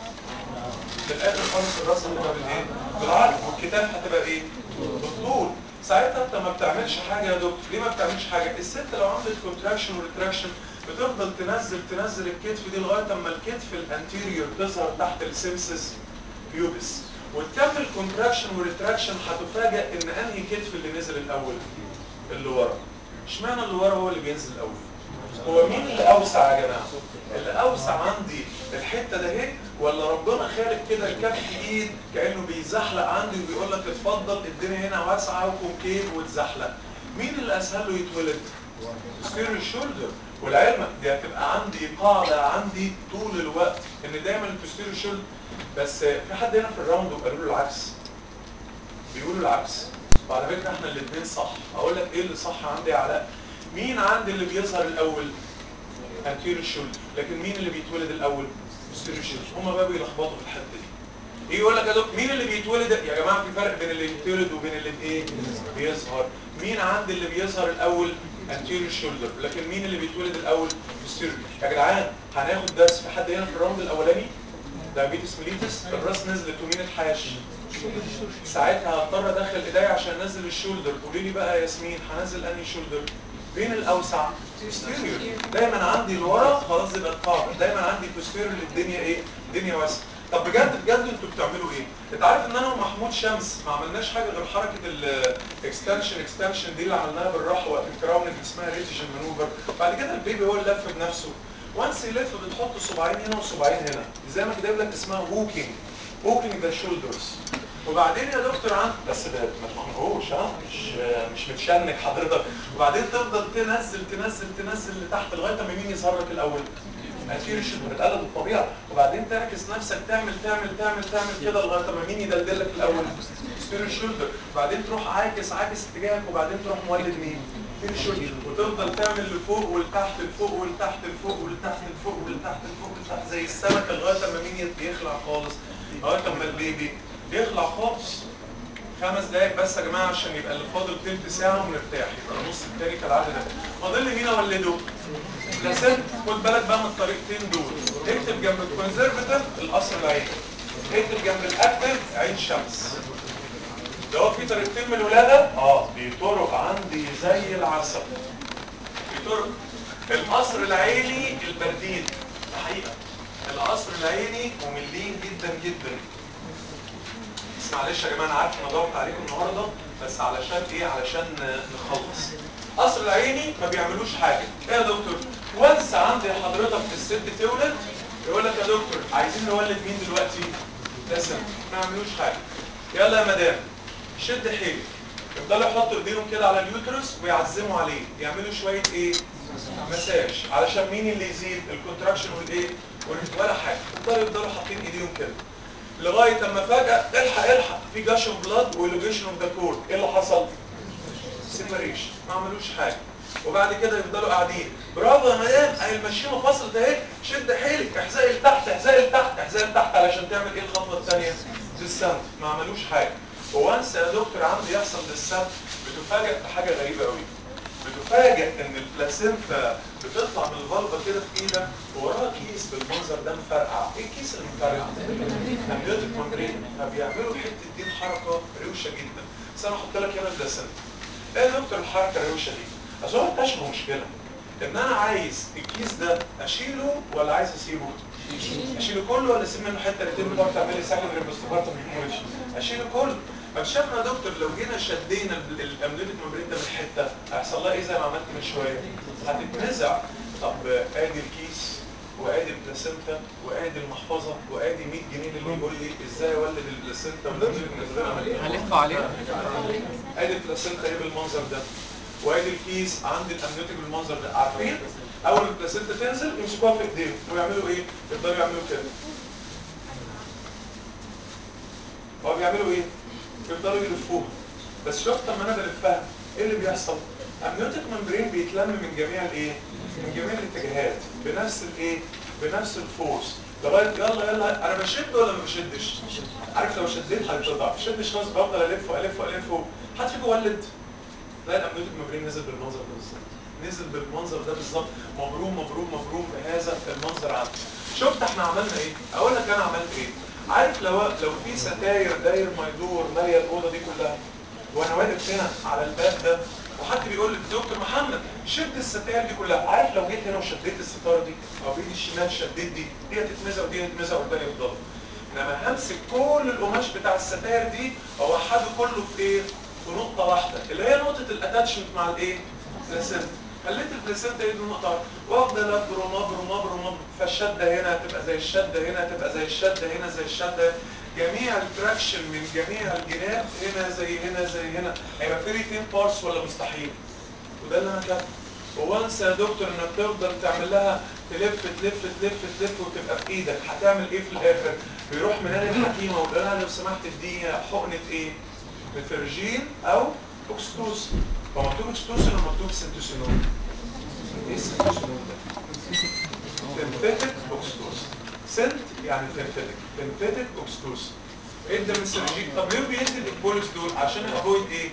في الاخر خالص الراس هتبقى بالايه بالعرض والكتاف هتبقى ايه بالطول ساعتها انت ما بتعملش حاجه يا دكتور ليه ما بتعملش حاجه الست لو عملت كونتراكشن وريتراكشن بتفضل تنزل تنزل الكتف دي لغايه اما الكتف الانتيريور تظهر تحت السيمسس بيوبس وتكمل كونتراكشن وريتراكشن هتفاجئ ان انهي كتف اللي نزل الاول اللي ورا اشمعنى اللي ورا هو اللي بينزل الاول هو مين اللي اوسع يا جماعه اللي اوسع عندي الحته ده اهي ولا ربنا خالق كده الكف ايد كانه بيزحلق عندي وبيقول لك اتفضل الدنيا هنا واسعه وكونكيف وتزحلق مين اللي اسهل له يتولد ستيرو شولدر والعلم دي هتبقى عندي قاعده عندي طول الوقت ان دايما البوستيريو شولدر بس في حد هنا في الراوند وقالوا له العكس بيقولوا العكس وعلى فكره احنا الاثنين صح اقول لك ايه اللي صح عندي يا علاء مين عندي اللي بيظهر الاول anterior shoulder لكن مين اللي بيتولد الاول posterior shoulder هما بقى بيلخبطوا في الحته دي ايه يقول لك يا دكتور مين اللي بيتولد يا جماعه في فرق بين اللي بيتولد وبين اللي ايه بيظهر مين عندي اللي بيظهر الاول anterior shoulder لكن مين اللي بيتولد الاول posterior يا جدعان هناخد درس في حد هنا في الراوند الاولاني دايابيتس ميليتس الراس نزلت ومين اتحاش ساعتها هضطر ادخل ايديا عشان انزل الشولدر قولي لي بقى يا ياسمين هنزل انهي شولدر فين الاوسع posterior دايما عندي لورا خلاص يبقى القاعده دايما عندي posterior الدنيا ايه الدنيا واسعه طب بجد بجد انتوا بتعملوا ايه انت عارف ان انا ومحمود شمس ما عملناش حاجه غير حركه الاكستنشن اكستنشن دي اللي عملناها بالراحه وقت الكراوننج اسمها ريتيجن مانوفر بعد كده البيبي هو اللي لف بنفسه وانس يلف بتحط صباعين هنا وصباعين هنا زي ما كاتب لك اسمها ووكينج ووكينج ذا شولدرز وبعدين يا دكتور عند بس ده ما تخنقوش ها مش مش متشنج حضرتك وبعدين تفضل تنزل تنزل تنزل لتحت لغايه ما مين يظهر لك الاول اكيد الشد بتقلد الطبيعه وبعدين تعكس نفسك تعمل تعمل تعمل تعمل كده لغايه ما مين يدلدل لك الاول ستير الشولدر وبعدين تروح عاكس عاكس اتجاهك وبعدين تروح مولد مين ستير الشولدر وتفضل تعمل لفوق ولتحت لفوق ولتحت لفوق ولتحت لفوق ولتحت لفوق ولتحت زي السمكه لغايه ما مين يخلع خالص لغايه ما البيبي يخلع خالص خمس دقايق بس يا جماعه عشان يبقى اللي فاضل تلت ساعه ونرتاح يبقى النص التاني كالعاده ده فاضل لي مين اولده بلاسنت خد بالك بقى من الطريقتين دول اكتب جنب الكونزرفتيف القصر العيني اكتب جنب الاكتف عين شمس ده هو في طريقتين من الولاده اه دي طرق عندي زي العسل دي طرق القصر العيني البردين الحقيقه القصر العيني مملين جدا جدا بس معلش يا جماعه انا عارف انا ضغط عليكم النهارده بس علشان ايه علشان نخلص قصر العيني ما بيعملوش حاجه ايه يا دكتور وانس عندي حضرتك الست تولد يقول لك يا دكتور عايزين نولد مين دلوقتي لسه ما يعملوش حاجه يلا يا مدام شد حيلك يفضلوا يحطوا ايديهم كده على اليوترس ويعزموا عليه يعملوا شويه ايه مساج علشان مين اللي يزيد الكونتراكشن والايه ولا حاجه يفضلوا يفضلوا حاطين ايديهم كده لغايه اما فجاه الحق الحق في جاش اوف بلاد والوجيشن اوف ذا كورد ايه اللي حصل سيبريشن ما عملوش حاجه وبعد كده يفضلوا قاعدين برافو يا مدام اهي المشيمه فصلت اهي شد حيلك احزقي لتحت احزقي لتحت احزقي لتحت علشان تعمل ايه الخطوه الثانيه للسمت ما عملوش حاجه وانس يا دكتور عندي يحصل للسمت بتفاجئ بحاجه غريبه قوي بتفاجئ ان البلاسينتا بتطلع من الفالفه كده في ايدك ووراها كيس بالمنظر ده مفرقع ايه الكيس اللي مفرقع امنيوتيك ممبرين فبيعملوا حته دي حركه روشه جدا بس انا احط لك هنا البلاسينتا ايه يا دكتور الحركه الروشه دي اصل هو اكتشفوا مشكله ان انا عايز الكيس ده اشيله ولا عايز اسيبه اشيله كله ولا اسيب منه حته الاثنين بتوع تعمل لي سكندري بوستبارتم هيموريج اشيله كله اكتشفنا يا دكتور لو جينا شدينا الامنيوتيك ممبرين ده من حته هيحصل لها ايه زي ما عملت من شويه هتتنزع طب ادي الكيس وادي البلاسينتا وادي المحفظه وادي 100 جنيه اللي يقول لي ازاي اولد البلاسينتا والامنيوتيك من غير هلف عليه ادي البلاسينتا ايه بالمنظر ده وادي الكيس عند الامنيوتيك بالمنظر ده عارفين اول ما البلاسينتا تنزل يمسكوها في ايديهم ويعملوا ايه يفضلوا يعملوا كده هو بيعملوا ايه يفضلوا يلفوها بس شفت لما انا بلفها ايه اللي بيحصل امنيوتيك ممبرين بيتلم من جميع الايه من جميع الاتجاهات بنفس الايه بنفس الفورس لغايه يلا يلا انا بشد ولا ما بشدش عارف لو شديت هتضعف شدش خلاص بفضل الف والف والف حد فيكم ولد لا الامنيوتيك ممبرين نزل بالمنظر ده بالظبط نزل بالمنظر ده بالظبط مبروم مبروم مبروم بهذا المنظر عندي شفت احنا عملنا ايه اقول لك انا عملت ايه عارف لو لو في ستاير داير ما يدور ماليه الاوضه دي كلها وانا واقف هنا على الباب ده وحد بيقول لي دكتور محمد شد الستاير دي كلها عارف لو جيت هنا وشديت الستاره دي او بايدي الشمال شديت دي دي هتتمزق ودي هتتمزق والباقي يفضل انما همسك كل القماش بتاع الستاير دي اوحده كله في ايه في نقطه واحده اللي هي نقطه الاتاتشمنت مع الايه البلاسنتا خليت البلاسنتا دي نقطه وافضل ابرم ابرم ابرم ابرم فالشده هنا تبقى زي الشده هنا تبقى زي الشده هنا زي الشده جميع التراكشن من جميع الجناب هنا زي هنا زي هنا هيبقى في ريتين بارس ولا مستحيل وده اللي انا كاتبه وانسى يا دكتور انك تفضل تعمل لها تلف تلف تلف تلف وتبقى في ايدك هتعمل ايه في الاخر بيروح منادي الحكيمه ويقول لها لو سمحت اديني حقنه ايه مترجين او اوكستوسن هو مكتوب اوكستوسن ولا مكتوب سنتوسينون ايه السنتوسينون ده سنتيتك اوكستوسن سنت يعني سنتيتك سنتيتك اوكستوسن ادى مترجين طب ليه بيدي الاكبولكس دول عشان افويد ايه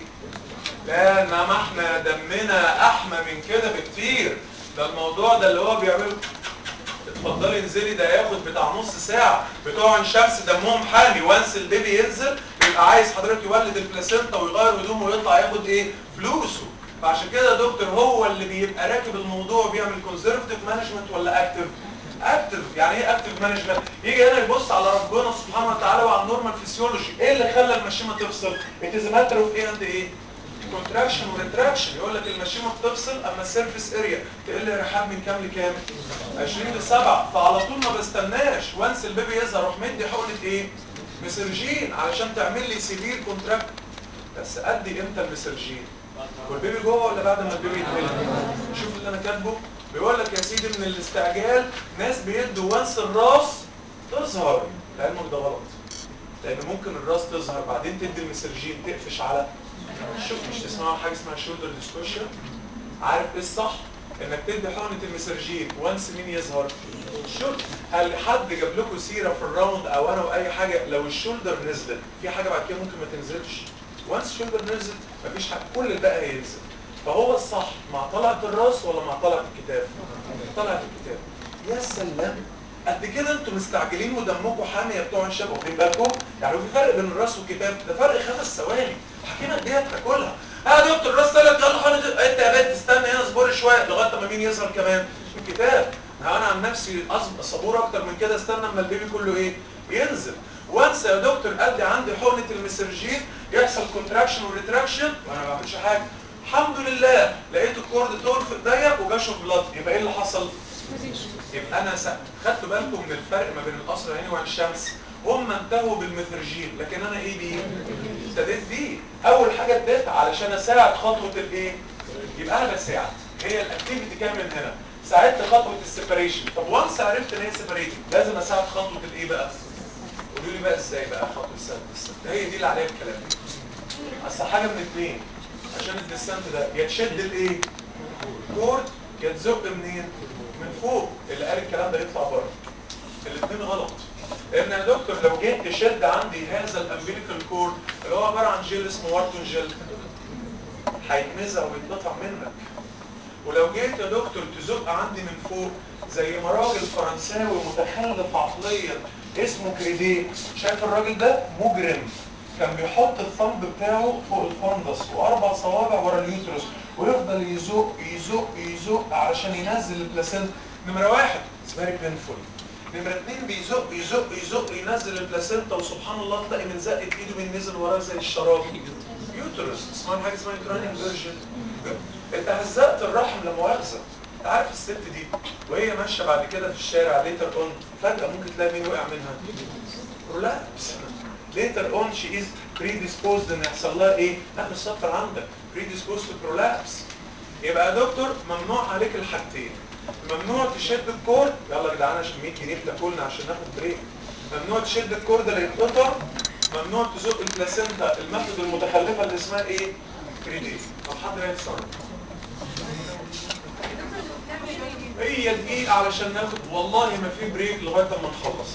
لا انما احنا دمنا احمى من كده بكتير ده الموضوع ده اللي هو بيعمله اتفضلي انزلي ده ياخد بتاع نص ساعة بتوع عين شمس دمهم حامي وانس البيبي ينزل بيبقى عايز حضرتك يولد البلاسينتا ويغير هدومه ويطلع ياخد ايه فلوسه فعشان كده يا دكتور هو اللي بيبقى راكب الموضوع بيعمل كونزرفتيف مانجمنت ولا اكتف اكتف يعني ايه اكتف مانجمنت يجي هنا يبص على ربنا سبحانه وتعالى وعلى النورمال فيسيولوجي ايه اللي خلى المشيمه تفصل ات از ماتر اوف ايه اند ايه كونتراكشن وريتراكشن يقول لك المشيمه بتفصل اما السيرفيس اريا تقل رحاب من كام لكام 20 ل 7 فعلى طول ما بستناش وانس البيبي يظهر اروح مدي حقنه ايه مسرجين علشان تعمل لي سيفير كونتراكت بس ادي امتى المسرجين والبيبي جوه ولا بعد ما البيبي يتولد شوف اللي انا كاتبه بيقول لك يا سيدي من الاستعجال ناس بيدوا وانس الراس تظهر لعلمك ده غلط لان ممكن الراس تظهر بعدين تدي المسرجين تقفش على شوف مش تسمعوا حاجه اسمها شولدر ديسكوشن عارف ايه الصح انك تدي حقنه المسرجين وانس مين يظهر شوف هل حد جاب لكم سيره في الراوند او انا واي حاجه لو الشولدر نزلت في حاجه بعد كده ممكن ما تنزلش وانس شولدر نزلت مفيش حاجه كل الباقي هينزل فهو الصح مع طلعه الراس ولا مع طلعه الكتاب طلعه الكتاب يا سلام قد كده انتوا مستعجلين ودمكم حامي يا بتوع الشباب واخدين بالكم يعني في فرق بين الراس والكتاب ده فرق خمس ثواني حكيمه دي بتاكلها اه يا دكتور الراس طلعت يلا حاضر انت يا بنت استنى هنا اصبري شويه لغايه ما مين يظهر كمان الكتاب انا عن نفسي صبور اكتر من كده استنى اما البيبي كله ايه ينزل وانسى يا دكتور ادي عندي حقنه المسرجين يحصل كونتراكشن وريتراكشن وانا ما بعملش حاجه الحمد لله لقيت الكورد تورفق ضيق وجاشه بلاد يبقى ايه اللي حصل يبقى انا سأ... خدتوا بالكم من الفرق ما بين القصر العيني وعين الشمس هم انتهوا بالمترجين لكن انا ايه بيه ابتديت بيه اول حاجه اديت علشان اساعد خطوه الايه يبقى انا بساعد هي الاكتيفيتي كام من هنا ساعدت خطوه السيبريشن طب وانس عرفت ان هي سيبريتد لازم اساعد خطوه الايه بقى قولوا لي بقى ازاي بقى خطوه السنت هي دي اللي عليها الكلام اصل حاجه من اثنين عشان الديسنت ده يا تشد الايه كورد يا تزق منين من فوق اللي قال الكلام ده يطلع بره الاثنين غلط لان يا دكتور لو جيت تشد عندي هذا الامبليكال كورد اللي هو عباره عن جيل اسمه وارتون جيل هيتمزق ويتقطع منك ولو جيت يا دكتور تزق عندي من فوق زي ما راجل فرنساوي متخلف عقليا اسمه كريديه شايف الراجل ده مجرم كان بيحط الثمب بتاعه فوق الفندس واربع صوابع ورا اليوترس ويفضل يزق يزق يزق علشان ينزل البلاسينتا نمره واحد فيري بينفول نمره اثنين بيزق يزق يزق ينزل البلاسينتا وسبحان الله تلاقي من زقه ايده من نزل وراه زي الشراب يوترس اسمها حاجه اسمها يوترانيك فيرجن انت هزقت الرحم لا مؤاخذه انت عارف الست دي وهي ماشيه بعد كده في الشارع ليتر اون فجاه ممكن تلاقي مين وقع منها رولابس later on she is predisposed ان يحصل لها ايه؟ نقل الصفر عندك predisposed to prolapse يبقى يا دكتور ممنوع عليك الحاجتين ممنوع تشد الكورد يلا يا جدعان عشان 100 جنيه بتاكلنا عشان ناخد بريك ممنوع تشد الكورد اللي يتقطع ممنوع تزق البلاسينتا الميثود المتخلفه اللي اسمها ايه؟ 3 دايز طب حد هيتصرف هي دقيقة علشان ناخد والله ما في بريك لغاية اما نخلص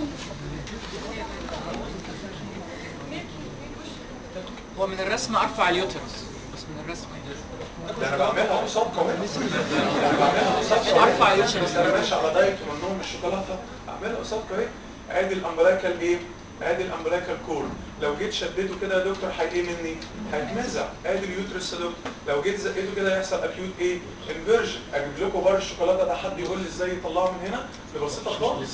هو من الرسم ارفع اليوترس بس من الرسم ده انا بعملها قصاد كمان انا بعملها قصاد كمان ارفع اليوترس بس انا ماشي على دايت وممنوع من الشوكولاته اعملها قصاد كمان ادي الامبلايكال ايه ادي الامبلايكال كور لو جيت شديته كده يا دكتور هي ايه مني هيتمزع ادي اليوترس يا دكتور لو جيت زقيته كده يحصل اكيوت ايه انفيرجن اجيب لكم بار الشوكولاته ده حد يقول لي ازاي يطلعه من هنا دي بسيطه خالص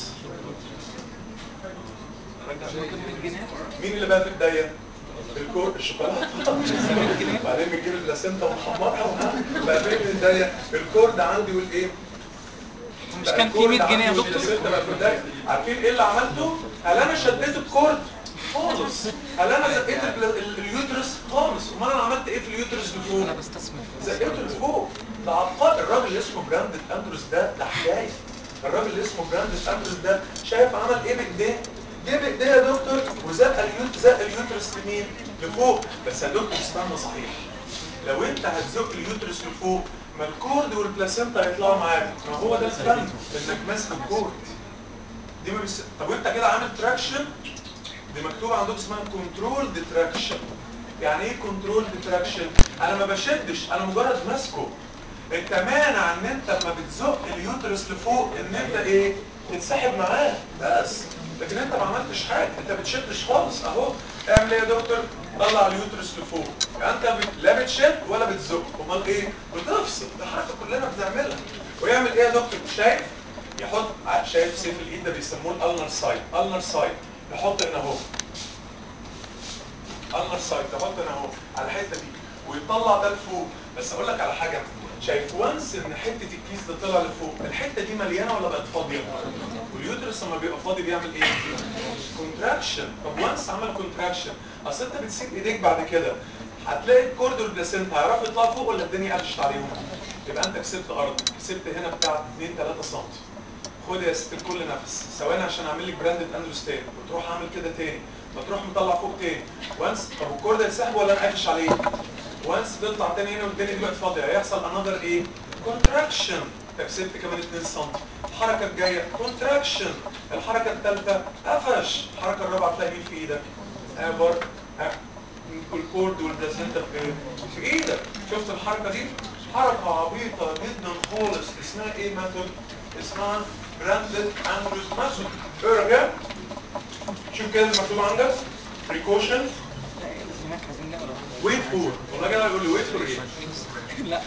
مين اللي بقى في الدايه الكور الشوكولاته بعدين بتجيب البلاسينتا ونحمرها بقى فين الدايه الكور ده عندي والايه مش كان في 100 جنيه يا دكتور عارفين ايه اللي عملته؟ هل انا شديت الكورد؟ خالص هل انا زقيت ال- ال- اليوترس؟ خالص امال انا عملت ايه في اليوترس لفوق؟ انا بستثمر زقيته لفوق ده عبقري الراجل اللي اسمه براندد اندروس ده ده حكايه الراجل اللي اسمه براندد اندروس ده شايف عمل ايه بايديه؟ جه بايديه يا دكتور وزق اليوت زق اليوترس لمين؟ لفوق بس يا دكتور استنى صحيح لو انت هتزق اليوترس لفوق ما الكورد والبلاسينتا هيطلعوا معاك ما هو ده الفن انك ماسك الكورد دي ما بس... طب وانت كده عامل تراكشن دي مكتوب عندكم اسمها كنترول تراكشن يعني ايه كنترول تراكشن انا ما بشدش انا مجرد ماسكه انت مانع ان انت لما بتزق اليوترس لفوق ان انت ايه تتسحب معاه بس لكن انت ما عملتش حاجه انت بتشدش خالص اهو اعمل ايه يا دكتور طلع اليوترس لفوق يعني انت بت- لا بتشد ولا بتزق امال ايه بتفصل ده حركه كلنا بنعملها ويعمل ايه يا دكتور شايف يحط ع- شايف سيف الايد ده بيسموه الالنر سايد النر سايد يحط هنا اهو النر سايد يحط هنا اهو على الحته دي ويطلع ده لفوق بس اقول لك على حاجه شايف وانس ان حته الكيس ده طلع لفوق الحته دي مليانه ولا بقت فاضيه واليوترس لما بيبقى فاضي بيعمل ايه كونتراكشن طب وانس عمل كونتراكشن اصل انت بتسيب ايديك بعد كده هتلاقي الكورد والبلاسينتا هيعرفوا يطلعوا فوق ولا الدنيا قفشت عليهم يبقى انت كسبت ارض كسبت هنا بتاع 2 3 سم خد يا ست كل نفس ثواني عشان اعمل لك براندد اندروس تاني وتروح اعمل كده تاني وتروح مطلع فوق تاني وانس طب الكورد هيتسحب ولا انا قافش عليه وانس تطلع تاني هنا والتاني دي بقت فاضيه هيحصل انذر ايه كونتراكشن انت كسبت كمان 2 سم الحركه الجايه كونتراكشن الحركه الثالثه قفش الحركه الرابعه تلاقي مين في ايدك ابر الكورد والبلاسينتا في ايه؟ في ايدك شفت الحركه دي حركه عبيطه جدا خالص اسمها ايه ميثود اسمها براندد اندروس ميثود اقرا كده شوف كده المكتوب عندك بريكوشن هناك عايزين نقرا ويت فور والله كده يقول لي ويت فور ايه لا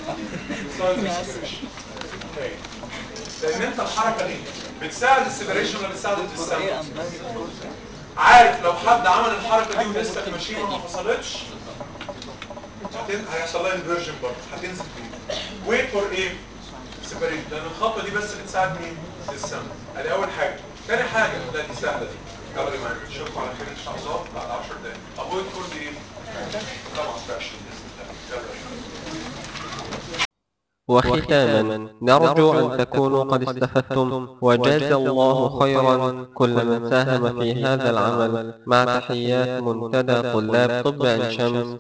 Okay. لان انت الحركه دي بتساعد السيبريشن ولا بتساعد ايه الديستانس امبارح كورس عارف لو حد عمل الحركه دي ولسه الماشينه ما فصلتش هتن- هيحصل لها انفيرجن برضه هتنزل فيه ويت فور ايه سيبريت لان الخطوه دي بس بتساعد مين السم ادي اول حاجه تاني حاجه لا دي سهله دي يلا يا جماعه نشوفكم على خير ان شاء الله بعد 10 دقايق افويد فور دي ايه طبعا فراكشن باذن الله يلا وختاما نرجو أن تكونوا قد استفدتم وجاز الله خيرا كل من ساهم في هذا العمل مع تحيات منتدى طلاب طب عين شمس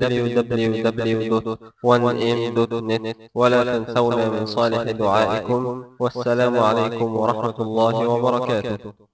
www.1m.net ولا تنسونا من صالح دعائكم والسلام عليكم ورحمة الله وبركاته